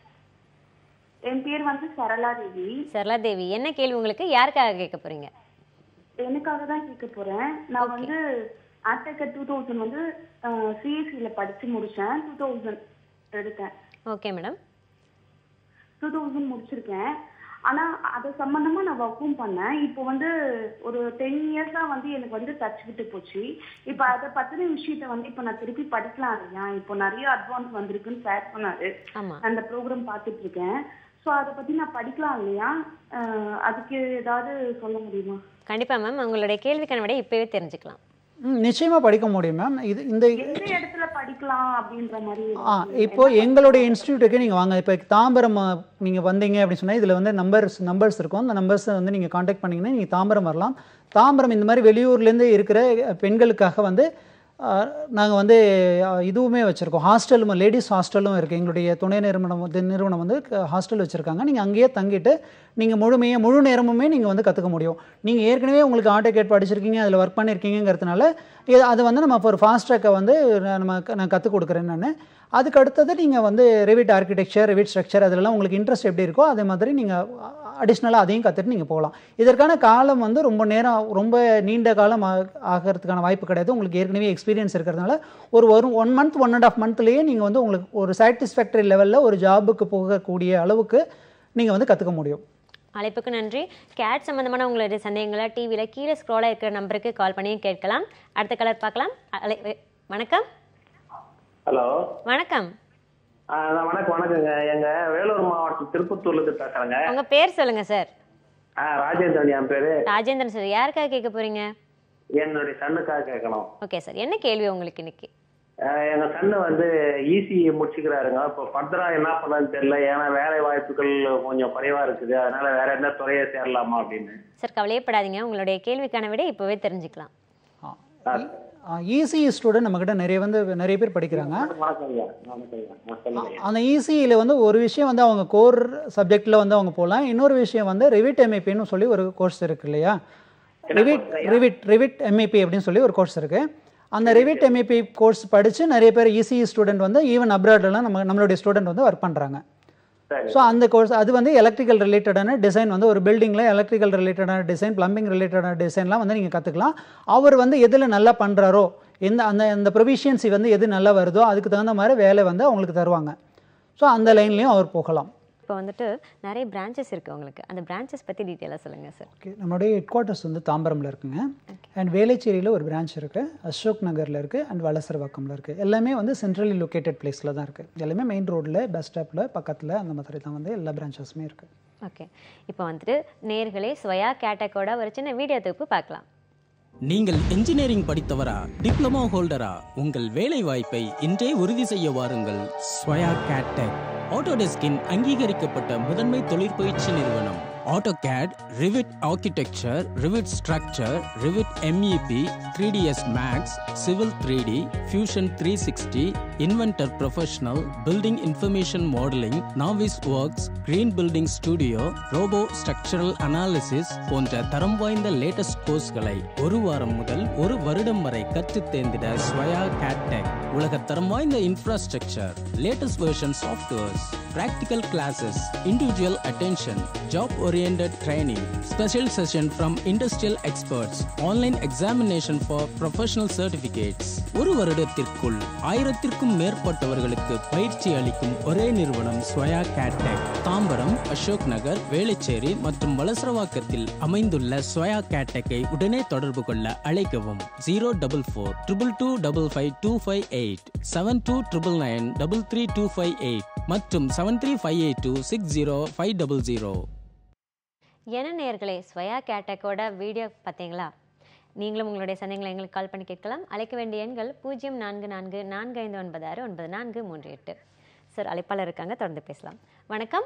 என் பேர் வந்து சரளா தேவி சரளா தேவி என்ன கேள்வி உங்களுக்கு யாருக்காக கேட்க போறீங்க எனக்காக தான் கேட்க போறேன் நான் வந்து ஆர்டெக்கர் டூ தௌசண்ட் வந்து சிஎஸ்சியில படிச்சு முடிச்சேன் டூ தௌசண்ட் எடுத்தேன் ஓகே மேடம் டூ தௌசண்ட் முடிச்சிருக்கேன் ஆனா அது சம்பந்தமா நான் ஒர்க்கும் பண்ணேன் இப்போ வந்து ஒரு டென் இயர்ஸா வந்து எனக்கு வந்து டச் விட்டு போச்சு இப்போ அதை பத்தின விஷயத்த வந்து இப்போ நான் திருப்பி படிக்கலாம் இல்லையா இப்போ நிறைய அட்வான்ஸ் வந்திருக்குன்னு ஷேர் பண்ணாரு ஆமா நான் அந்த ப்ரோக்ராம் பார்த்துட்டு இருக்கேன் ஸோ அதை பத்தி நான் படிக்கலாம் இல்லையா அஹ் அதுக்கு ஏதாவது சொல்ல முடியுமா கண்டிப்பா மேம் உங்களுடைய கேள்விக்கான விட இப்பவே தெரிஞ்சுக்கலாம் ம், நிச்சயமா படிக்க முடியும் மேம் இது இந்த எந்த இடத்துல படிக்கலாம் அப்படின்ற மாதிரி ஆ இப்போ எங்களுடைய இன்ஸ்டியூட்டுக்கு நீங்கள் வாங்க இப்போ தாம்பரம் நீங்கள் வந்தீங்க அப்படின்னு சொன்னால் இதில் வந்து நம்பர்ஸ் நம்பர்ஸ் இருக்கும் அந்த நம்பர்ஸை வந்து நீங்கள் காண்டாக்ட் பண்ணிங்கன்னா நீங்கள் தாம்பரம் வரலாம் தாம்பரம் இந்த மாதிரி வெளியூர்லேருந்து இருக்கிற பெண்களுக்காக வந்து நாங்கள் வந்து ஆ, இதுவுமே வச்சுருக்கோம் ஹாஸ்டலும் லேடிஸ் ஹாஸ்டலும் இருக்குது எங்களுடைய துணை நிறுவனம் வந்து நிறுவனம் வந்து ஹாஸ்டல் வச்சுருக்காங்க நீங்கள் அங்கேயே தங்கிட்டு நீங்கள் முழுமையாக முழு நேரமுமே நீங்கள் வந்து கற்றுக்க முடியும் நீங்கள் ஏற்கனவே உங்களுக்கு ஆட்டோகேட் படிச்சிருக்கீங்க அதில் ஒர்க் பண்ணியிருக்கீங்கிறதுனால இது அது வந்து நம்ம இப்போ ஒரு ஃபாஸ்ட் ட்ராக்கை வந்து நம்ம க- நான் கற்றுக் கொடுக்குறேன் நான் அதுக்கு அடுத்தது நீங்கள் வந்து ரெவிட் ஆர்கிடெக்சர் ரெவிட் ஸ்ட்ரக்சர் அதிலலாம் உங்களுக்கு இன்ட்ரெஸ்ட் எப்படி இருக்கோ அதே மாதிரி நீங்கள் அடிஷ்னலாக அதையும் கற்றுட்டு நீங்கள் போகலாம் இதற்கான காலம் வந்து ரொம்ப நேரம் ரொம்ப நீண்ட காலம் ஆ- ஆகிறதுக்கான வாய்ப்பு கிடையாது உங்களுக்கு ஏற்கனவே எக்ஸ்பீரியன்ஸ் இருக்கிறதுனால ஒரு ஒரு one month one and half மந்த்லேயே நீங்கள் வந்து உங்களுக்கு ஒரு சாட்டிஸ்ஃபேக்டரி லெவலில் ஒரு ஜாபுக்கு போகக்கூடிய அளவுக்கு நீங்கள் வந்து கற்றுக்க முடியும் அழைப்புக்கு நன்றி கேட் சம்பந்தமான உங்களுடைய சந்தேகங்களை டிவியில் கீழே ஸ்க்ரோலாக இருக்கிற நம்பருக்கு கால் பண்ணி கேட்கலாம் அடுத்த கலர் பார்க்கலாம் அலை வணக்கம் ஹலோ வணக்கம் ஆ, நான் வணக்கம் வணக்கங்க எங்க வேலூர் மாவட்டம் திருப்பத்தூர்ல இருந்து பேசுறேங்க உங்க பேர் சொல்லுங்க சார் ஆ, ராஜேந்திரன் என் பேரு ராஜேந்திரன் சார் யாருக்காக கேட்க போறீங்க என்னுடைய சண்ணுக்காக கேட்கணும் ஓகே சார் என்ன கேள்வி உங்களுக்கு இன்னைக்கு அஹ் எங்க சன்னு வந்து ஈசி முடிச்சுக்கிறாருங்க இப்போ ஃபர்தரா என்ன பண்ணன்னு தெரியல ஏன்னா வேலை வாய்ப்புகள் கொஞ்சம் குறைவா இருக்குது அதனால வேற என்ன துறையை சேரலாமா அப்படின்னு சார் கவலையப்படாதீங்க உங்களுடைய கேள்விக்கான விட இப்போவே தெரிஞ்சுக்கலாம் ஈஸி ஸ்டூடெண்ட் நம்மக்கிட்ட நிறைய வந்து நிறைய பேர் படிக்கிறாங்க வணக்கம் ஐயா வணக்கம் ஐயா ஆ, சொல்லுங்க ஐயா. அந்த ஈஸியில் வந்து ஒரு விஷயம் வந்து அவங்க கோர் சப்ஜெக்டில் வந்து அவங்க போகலாம் இன்னொரு விஷயம் வந்து ரிவிட் எம்ஐபின்னு சொல்லி ஒரு கோர்ஸ் இருக்கு இல்லையா ரிவிட் ரிவிட் ரிவிட் எம்ஐபி அப்படின்னு சொல்லி ஒரு கோர்ஸ் இருக்குது அந்த ரிவிட் எம்ஐபி கோர்ஸ் படித்து நிறைய பேர் ஈஸி ஸ்டூடெண்ட் வந்து ஈவன் அப்ராட்லாம் நம்ம நம்மளுடைய ஸ்டூடெண்ட் வந்து ஒர்க் பண்ணுறாங்க சரி ஸோ அந்த கோர்ஸ் அது வந்து எலக்ட்ரிக்கல் ரிலேட்டடான டிசைன் வந்து ஒரு பில்டிங்கில் எலக்ட்ரிக்கல் ரிலேட்டடான டிசைன் ப்ளம்பிங் ரிலேட்டடான டிசைன்லாம் வந்து நீங்கள் கற்றுக்கலாம் அவர் வந்து எதில் நல்லா பண்ணுறாரோ எந்த அந்த அந்த ப்ரொவிஷியன்சி வந்து எது நல்லா வருதோ அதுக்கு தகுந்த மாதிரி வேலை வந்து அவங்களுக்கு தருவாங்க ஸோ அந்த லைன்லேயும் அவர் போகலாம் இப்போ வந்துட்டு நிறைய பிரான்ச்சஸ் இருக்குது உங்களுக்கு அந்த பிரான்ச்சஸ் பற்றி டீட்டெயிலாக சொல்லுங்கள் சார் ஓகே நம்மளுடைய ஹெட் குவார்ட்டர்ஸ் வந்து தாம்பரமில் இருக்குங்க அண்ட் வேலைச்சேரியில் ஒரு பிரான்ச் இருக்குது அசோக் நகரில் இருக்குது அண்ட் வலசரவாக்கமில் இருக்குது எல்லாமே வந்து சென்ட்ரலி லொக்கேட்டட் பிளேஸில் தான் இருக்குது எல்லாமே மெயின் ரோட்டில் பஸ் ஸ்டாப்பில் பக்கத்தில் அந்த மாதிரி தான் வந்து எல்லா பிரான்ச்சஸுமே இருக்குது ஓகே இப்போ வந்துட்டு நேர்களே ஸ்வயா கேட்டகோட ஒரு சின்ன வீடியோ தொகுப்பு பார்க்கலாம் நீங்கள் இன்ஜினியரிங் படித்தவரா டிப்ளமோ ஹோல்டரா உங்கள் வேலை வாய்ப்பை இன்றே உறுதி செய்ய வாருங்கள் ஸ்வயா கேட்டெக் ஆட்டோடெஸ்கின் அங்கீகரிக்கப்பட்ட முதன்மை தொழிற்பயிற்சி நிறுவனம் AutoCAD Revit architecture Revit structure Revit MEP three DS Max civil three D Fusion three sixty Inventor professional building information modelling Navisworks Green Building Studio robo structural analysis போன்ற தரம் வாய்ந்த லேட்டஸ்ட் கோர்ஸ்களை ஒரு வாரம் முதல் ஒரு வருடம் வரை கற்றுத் தேர்ந்திட ஸ்வயா கேட்டெக் உலக தரம் வாய்ந்த infrastructure latest version softwares practical classes individual attention job oriented training special session from industrial experts online examination for professional certificates ஒரு வருடத்திற்குள் ஆயிரத்திற்கும் மேற்பட்டவர்களுக்கு பயிற்சி அளிக்கும் ஒரே நிறுவனம் ஸ்வயா கேட்டெக் தாம்பரம் அசோக் நகர் வேளச்சேரி மற்றும் வலசரவாக்கத்தில் அமைந்துள்ள ஸ்வயா கேட்டெக்கை உடனே தொடர்பு கொள்ள அழைக்கவும் zero double four triple two double five two five eight seven two triple nine double three two five eight மற்றும் seven three five eight two six zero five double zero என்ன நேர்களே ஸ்வயா கேட்டகோட வீடியோ பார்த்தீங்களா நீங்களும் உங்களுடைய சந்தேகங்களை எங்களுக்கு கால் பண்ணி கேட்கலாம் அழைக்க வேண்டிய எண்கள் பூஜ்ஜியம் நான்கு நான்கு நான்கு ஐந்து ஒன்பது ஆறு ஒன்பது நான்கு மூன்று எட்டு சார் அழைப்பாளர் இருக்காங்க தொடர்ந்து பேசலாம் வணக்கம்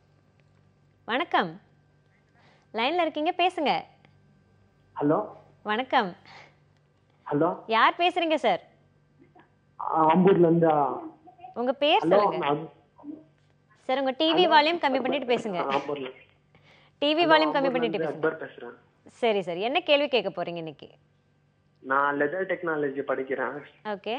வணக்கம் லைனில் இருக்கீங்க பேசுங்க ஹலோ வணக்கம் ஹலோ யார் பேசுறீங்க சார் அம்பூர்ல இருந்து உங்க பேர் ஹலோ சொல்லுங்க சார் உங்க டிவி வால்யூம் கம்மி பண்ணிட்டு பேசுங்க அம்பூர்ல டிவி வால்யூம் கம்மி பண்ணிட்டு பேசுங்க அக்பர் பேசுறேன் சரி சரி என்ன கேள்வி கேட்க போறீங்க இன்னைக்கு நான் லெதர் டெக்னாலஜி படிக்கிறேன் ஓகே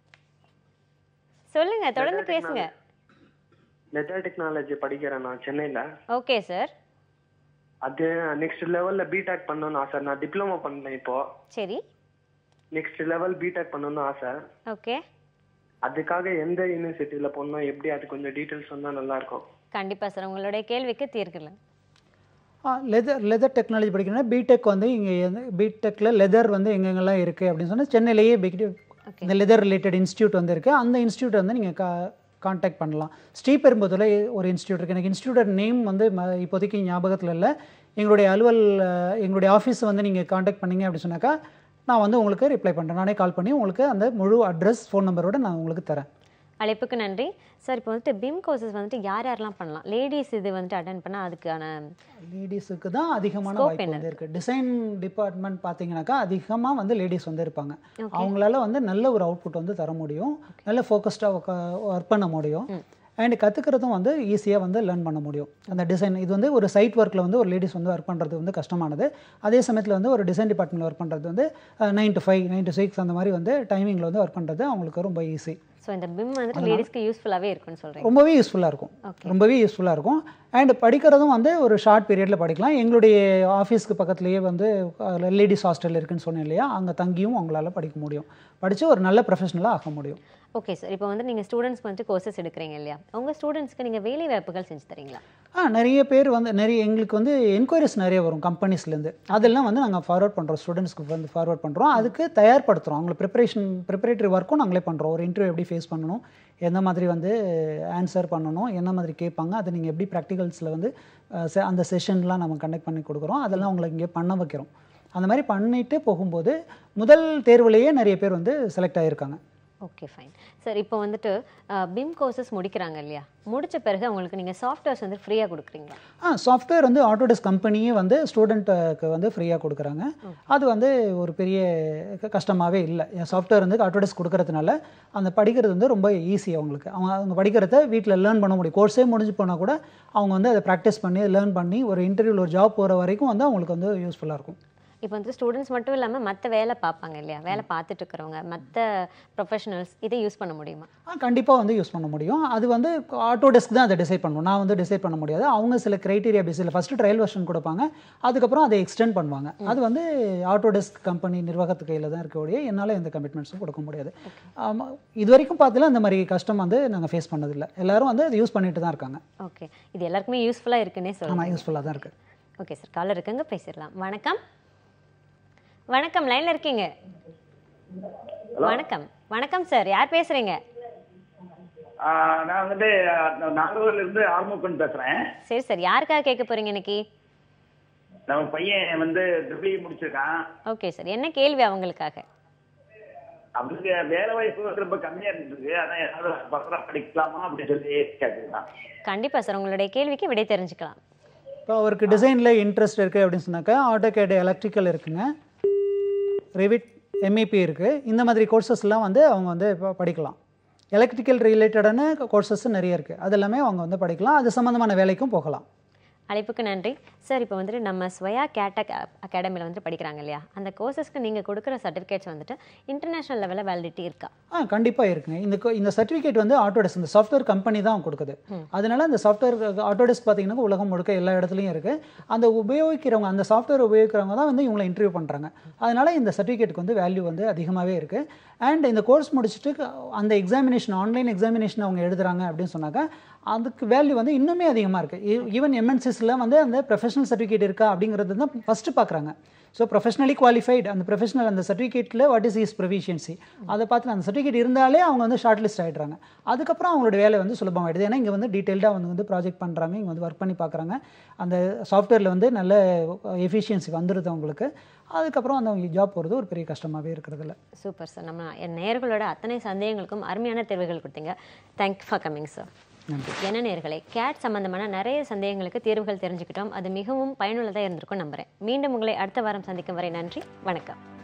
சொல்லுங்க தொடர்ந்து பேசுங்க லெதர் டெக்னாலஜி படிக்கிறேன் நான் சென்னையில ஓகே சார் அது நெக்ஸ்ட் லெவல்ல பிடெக் பண்ணணும்னு ஆசை நான் டிப்ளமோ பண்ணேன் இப்போ சரி நெக்ஸ்ட் லெவல் பிடெக் பண்ணணும்னு ஆசை ஓகே அதுக்காக எந்த யூனிவர்சிட்டியில போடணும் எப்படி அது கொஞ்சம் டீட்டெயில்ஸ் சொன்னா நல்லா இருக்கும் கண்டிப்பா சார் உங்களுடைய கேள்விக்கு தீர்க்கலாம் லெதர் லெதர் டெக்னாலஜி படிக்கணும்னா பிடெக் வந்து இங்கே பிடெக்கில் லெதர் வந்து எங்கெங்கெல்லாம் இருக்குது அப்படின்னு சொன்னால் சென்னையிலேயே பிக் இந்த லெதர் ரிலேட்டட் இன்ஸ்டியூட் வந்து இருக்குது அந்த இன்ஸ்டியூட் வந்து நீங்கள் கா காண்டாக்ட் பண்ணலாம் ஸ்ரீபெரும்புதூரில் ஒரு இன்ஸ்டியூட் இருக்குது எனக்கு இன்ஸ்டியூட்டோட நேம் வந்து ம- இப்போதைக்கு ஞாபகத்தில் இல்லை எங்களுடைய அலுவல் அஹ், எங்களுடைய ஆஃபீஸ் வந்து நீங்கள் காண்டாக்ட் பண்ணீங்க அப்படி சொன்னாக்கா நான் வந்து உங்களுக்கு ரிப்ளை பண்ணுறேன் நானே கால் பண்ணி உங்களுக்கு அந்த முழு அட்ரஸ் ஃபோன் நம்பரோட நான் உங்களுக்கு தரேன் அழைப்புக்கு நன்றி சார் இப்போ வந்துட்டு பிம் கோர்சஸ் வந்துட்டு யார் யாரெல்லாம் பண்ணலாம் லேடிஸ் இது வந்துட்டு அட்டன் பண்ணால் அதுக்கான லேடிஸுக்கு தான் அதிகமான Scope வாய்ப்பு என்ன? வந்து இருக்குது டிசைன் டிபார்ட்மெண்ட் பார்த்தீங்கன்னாக்கா அதிகமாக வந்து லேடிஸ் வந்து இருப்பாங்க Okay. அவங்களால வந்து நல்ல ஒரு அவுட்புட் வந்து தர முடியும் நல்ல ஃபோக்கஸ்டாக ஒர்க் பண்ண முடியும் அண்ட் கற்றுக்கிறதும் வந்து ஈஸியாக வந்து லேர்ன் பண்ண முடியும் அந்த டிசைன் இது வந்து ஒரு சைட் ஒர்க்கில் வந்து ஒரு லேடிஸ் வந்து ஒர்க் பண்ணுறது வந்து கஷ்டமானது அதே சமயத்தில் வந்து ஒரு டிசைன் டிபார்ட்மெண்ட்டில் ஒர்க் பண்ணுறது வந்து nine to five nine to six அந்த மாதிரி வந்து டைமிங்கில் வந்து ஒர்க் பண்ணுறது அவங்களுக்கு ரொம்ப ஈஸி ஸோ இந்த பிம் வந்துட்டு லேடிஸ்க்கு யூஸ்ஃபுல்லாகவே இருக்கும்னு சொல்கிறீங்க ரொம்பவே யூஸ்ஃபுல்லாக இருக்கும் ரொம்பவே யூஸ்ஃபுல்லாக இருக்கும் அண்ட் படிக்கிறதும் வந்து ஒரு ஷார்ட் பீரியடில் படிக்கலாம் எங்களுடைய ஆஃபீஸ்க்கு பக்கத்துலேயே வந்து லேடிஸ் ஹாஸ்டல் இருக்குன்னு சொன்னேன் இல்லையா அங்கே தங்கியும் அவங்களால படிக்க முடியும் படித்து ஒரு நல்ல ப்ரொஃபஷனலாக ஆக முடியும் ஓகே சார் இப்போ வந்து நீங்கள் ஸ்டூடெண்ட்ஸ்க்கு வந்துட்டு கோர்சஸ் எடுக்கிறீங்க இல்லையா உங்கள் ஸ்டூடெண்ட்ஸ்க்கு நீங்கள் வேலை வாய்ப்புகள் செஞ்சு தரீங்களா ஆ நிறைய பேர் வந்து நிறைய எங்களுக்கு வந்து என்கொயரிஸ் நிறைய வரும் கம்பெனிஸ்லேருந்து அதெல்லாம் வந்து நாங்கள் ஃபார்வர்ட் பண்ணுறோம் ஸ்டூடெண்ட்ஸ்க்கு வந்து ஃபார்வர்ட் பண்ணுறோம் அதுக்கு தயார்படுத்துகிறோம் அவங்களை ப்ரிப்பரேஷன் ப்ரிப்பரேட்டரி ஒர்க்கும் நாங்களே பண்ணுறோம் ஒரு இன்டர்வியூ எப்படி ஃபேஸ் பண்ணணும் எந்த மாதிரி வந்து ஆன்சர் பண்ணணும் என்ன மாதிரி கேட்பாங்க அதை நீங்கள் எப்படி ப்ராக்டிகல்ஸில் வந்து அஹ், se- அந்த செஷன்லாம் நம்ம கண்டக்ட் பண்ணி கொடுக்குறோம் அதெல்லாம் உங்களுக்கு இங்கே பண்ண வைக்கிறோம் அந்த மாதிரி பண்ணிட்டு போகும்போது முதல் தேர்வுலேயே நிறைய பேர் வந்து செலக்ட் ஆகியிருக்காங்க ஓகே ஃபைன் சார் இப்போ வந்துட்டு பிம் கோர்சஸ் முடிக்கிறாங்க இல்லையா முடிச்ச பிறகு அவங்களுக்கு நீங்கள் சாஃப்ட்வேர்ஸ் வந்து ஃப்ரீயாக கொடுக்குறீங்களா ஆ சாஃப்ட்வேர் வந்து ஆட்டோடெஸ்க் கம்பெனியே வந்து ஸ்டூடெண்ட்டுக்கு வந்து ஃப்ரீயாக கொடுக்குறாங்க அது வந்து ஒரு பெரிய க- கஷ்டமாவே இல்லை சாஃப்ட்வேர் வந்து ஆட்டோடெஸ்க் கொடுக்கறதுனால அந்த படிக்கிறது வந்து ரொம்ப ஈஸி அவங்களுக்கு அவங்க அவங்க படிக்கிறத வீட்டில் லேர்ன் பண்ண முடியும் கோர்ஸே முடிஞ்சு போனால் கூட அவங்க வந்து அதை ப்ராக்டிஸ் பண்ணி லேர்ன் பண்ணி ஒரு இன்டர்வியூவில் ஒரு ஜாப் போகிற வரைக்கும் வந்து அவங்களுக்கு வந்து யூஸ்ஃபுல்லாக இருக்கும் இப்போ வந்து ஸ்டூடெண்ட்ஸ் மட்டும் இல்லாமல் மற்ற வேலை பார்ப்பாங்க இல்லையா வேலை பார்த்துட்டு இருக்கிறவங்க மற்ற ப்ரொஃபஷனல்ஸ் இதை யூஸ் பண்ண முடியுமா ஆ கண்டிப்பாக வந்து யூஸ் பண்ண முடியும் அது வந்து ஆட்டோடெஸ்க் தான் அதை டிசைட் பண்ணணும் நான் வந்து டிசைட் பண்ண முடியாது அவங்க சில கிரைட்டீரியா பேஸில் ஃபஸ்ட்டு ட்ரையல் வெர்ஷன் கொடுப்பாங்க அதுக்கப்புறம் அதை எக்ஸ்டெண்ட் பண்ணுவாங்க அது வந்து ஆட்டோடெஸ்க் கம்பெனி நிர்வாகத்து கையில் தான் இருக்கக்கூடிய என்னால் எந்த கமிட்மெண்ட்ஸும் கொடுக்க முடியாது ஆமா, இது வரைக்கும் பார்த்தீங்கன்னா இந்த மாதிரி கஷ்டம் வந்து நாங்கள் ஃபேஸ் பண்ணதில்லை எல்லாரும் வந்து அதை யூஸ் பண்ணிட்டு தான் இருக்காங்க ஓகே இது எல்லாருக்குமே யூஸ்ஃபுல்லாக இருக்குன்னே ஆமாம் சொல்லுங்கள் யூஸ்ஃபுல்லாக தான் இருக்குது ஓகே சார் காலர் இருக்குங்க பேசிடலாம் வணக்கம் வணக்கம் லைன்ல இருக்கீங்க வணக்கம் வணக்கம் சார் யார் பேசுறீங்க ஆஹ் நான் வந்துட்டு அஹ், நாகர்கோவில்ல இருந்து ஆர்முகன் பேசுறேன் சரி சார் யாருக்காக கேட்க போறீங்க இன்னைக்கு நம்ம பையன் வந்து ட்ரிபிளி முடிச்சிருக்கான் ஓகே சார் என்ன கேள்வி அவங்களுக்காக அவனுக்கு வேலை வாய்ப்பு வந்து ரொம்ப கம்மியா இருந்தது அதான் ஏதாவது பக்கத்துல படிக்கலாமா அப்படின்னு சொல்லி கேட்டுருக்கான் கண்டிப்பா சார் உங்களுடைய கேள்விக்கு விடை தெரிஞ்சுக்கலாம் இப்போ அவருக்கு டிசைனில் இன்ட்ரெஸ்ட் இருக்குது அப்படின்னு சொன்னாக்கா ஆட்டோகேட் எலக்ட்ரிக்கல் இருக்குங்க ரெவிட் எம்இபி இருக்குது இந்த மாதிரி கோர்சஸ்லாம் வந்து அவங்க வந்து இப்போ படிக்கலாம் எலக்ட்ரிக்கல் ரிலேட்டடான கோர்சஸ் நிறைய இருக்குது அது எல்லாமே அவங்க வந்து படிக்கலாம் அது சம்மந்தமான வேலைக்கும் போகலாம் அழைப்புக்கு நன்றி சார் இப்போ வந்துட்டு நம்ம ஸ்வயா கேட்டக் அகாடமியில் வந்துட்டு படிக்கிறாங்க இல்லையா அந்த கோர்சஸ்க்கு நீங்கள் கொடுக்குற சர்டிஃபிகேட்ஸ் வந்துட்டு இன்டர்நேஷனல் லெவலில் வேலிடிட்டி இருக்கா ஆ கண்டிப்பாக இருக்குங்க இந்த co- இந்த சர்டிஃபிகேட் வந்து ஆட்டோடெஸ்க் இந்த சாஃப்ட்வேர் கம்பெனி தான் கொடுக்குது அதனால அந்த சாஃப்ட்வேர் ஆட்டோடெஸ்க் பார்த்தீங்கன்னா உலகம் முழுக்க எல்லா இடத்துலையும் இருக்குது அந்த உபயோகிக்கிறவங்க அந்த சாஃப்ட்வேர் உபயோகிக்கிறவங்க தான் வந்து இவங்களை இன்டர்வியூ பண்ணுறாங்க அதனால இந்த சர்டிஃபிகேட்டுக்கு வந்து வேல்யூ வந்து அதிகமாகவே இருக்குது அண்ட் இந்த கோர்ஸ் முடிச்சுட்டு க- அந்த எக்ஸாமினேஷன் ஆன்லைன் எக்ஸாமினேஷன் அவங்க எழுதுறாங்க அப்படின்னு சொன்னாக்கா அதுக்கு வேல்யூ வந்து இன்னுமே அதிகமாக இருக்குது ஈவன் எம்என்சிஸில் வந்து அந்த ப்ரொஃபஷனல் சர்டிஃபிகேட் இருக்கா அப்படிங்கிறது தான் ஃபஸ்ட்டு பார்க்குறாங்க ஸோ ப்ரொஃபஷனலி குவாலிஃபைட் அந்த ப்ரொஃபஷனல் அந்த சர்டிஃபிகேட்டில் வாட் இஸ் இஸ் ப்ரொஃபிஷியன்சி அதை பார்த்து அந்த சர்டிஃபிகேட் இருந்தாலே அவங்க வந்து ஷார்ட் லிஸ்ட் ஆகிடுறாங்க அதுக்கப்புறம் அவங்களோட வேலை வந்து சுலபமாயிடுது ஏன்னா இங்கே வந்து டீட்டெயில்டாக வந்து வந்து ப்ராஜெக்ட் பண்ணுறாங்க இங்கே வந்து ஒர்க் பண்ணி பார்க்குறாங்க அந்த சாஃப்ட்வேரில் வந்து நல்ல எஃபிஷியன்சி வந்துடுது அவங்களுக்கு அதுக்கப்புறம் அந்த அவங்க ஜாப் போகிறது ஒரு பெரிய கஷ்டமாகவே இருக்கிறதில்ல சூப்பர் சார் நம்ம என் நேயர்களோட அத்தனை சந்தேகங்களுக்கும் அருமையான தேர்வுகள் கொடுத்தீங்க தேங்க் ஃபார் கமிங் சார் நன்றி என்ன நேர்களே கேட் சம்பந்தமான நிறைய சந்தேகங்களுக்கு தீர்வுகள் தெரிஞ்சுக்கிட்டோம் அது மிகவும் பயனுள்ளதாக இருந்திருக்கும் நம்புறேன் மீண்டும் உங்களை அடுத்த வாரம் சந்திக்கும் வரை நன்றி வணக்கம்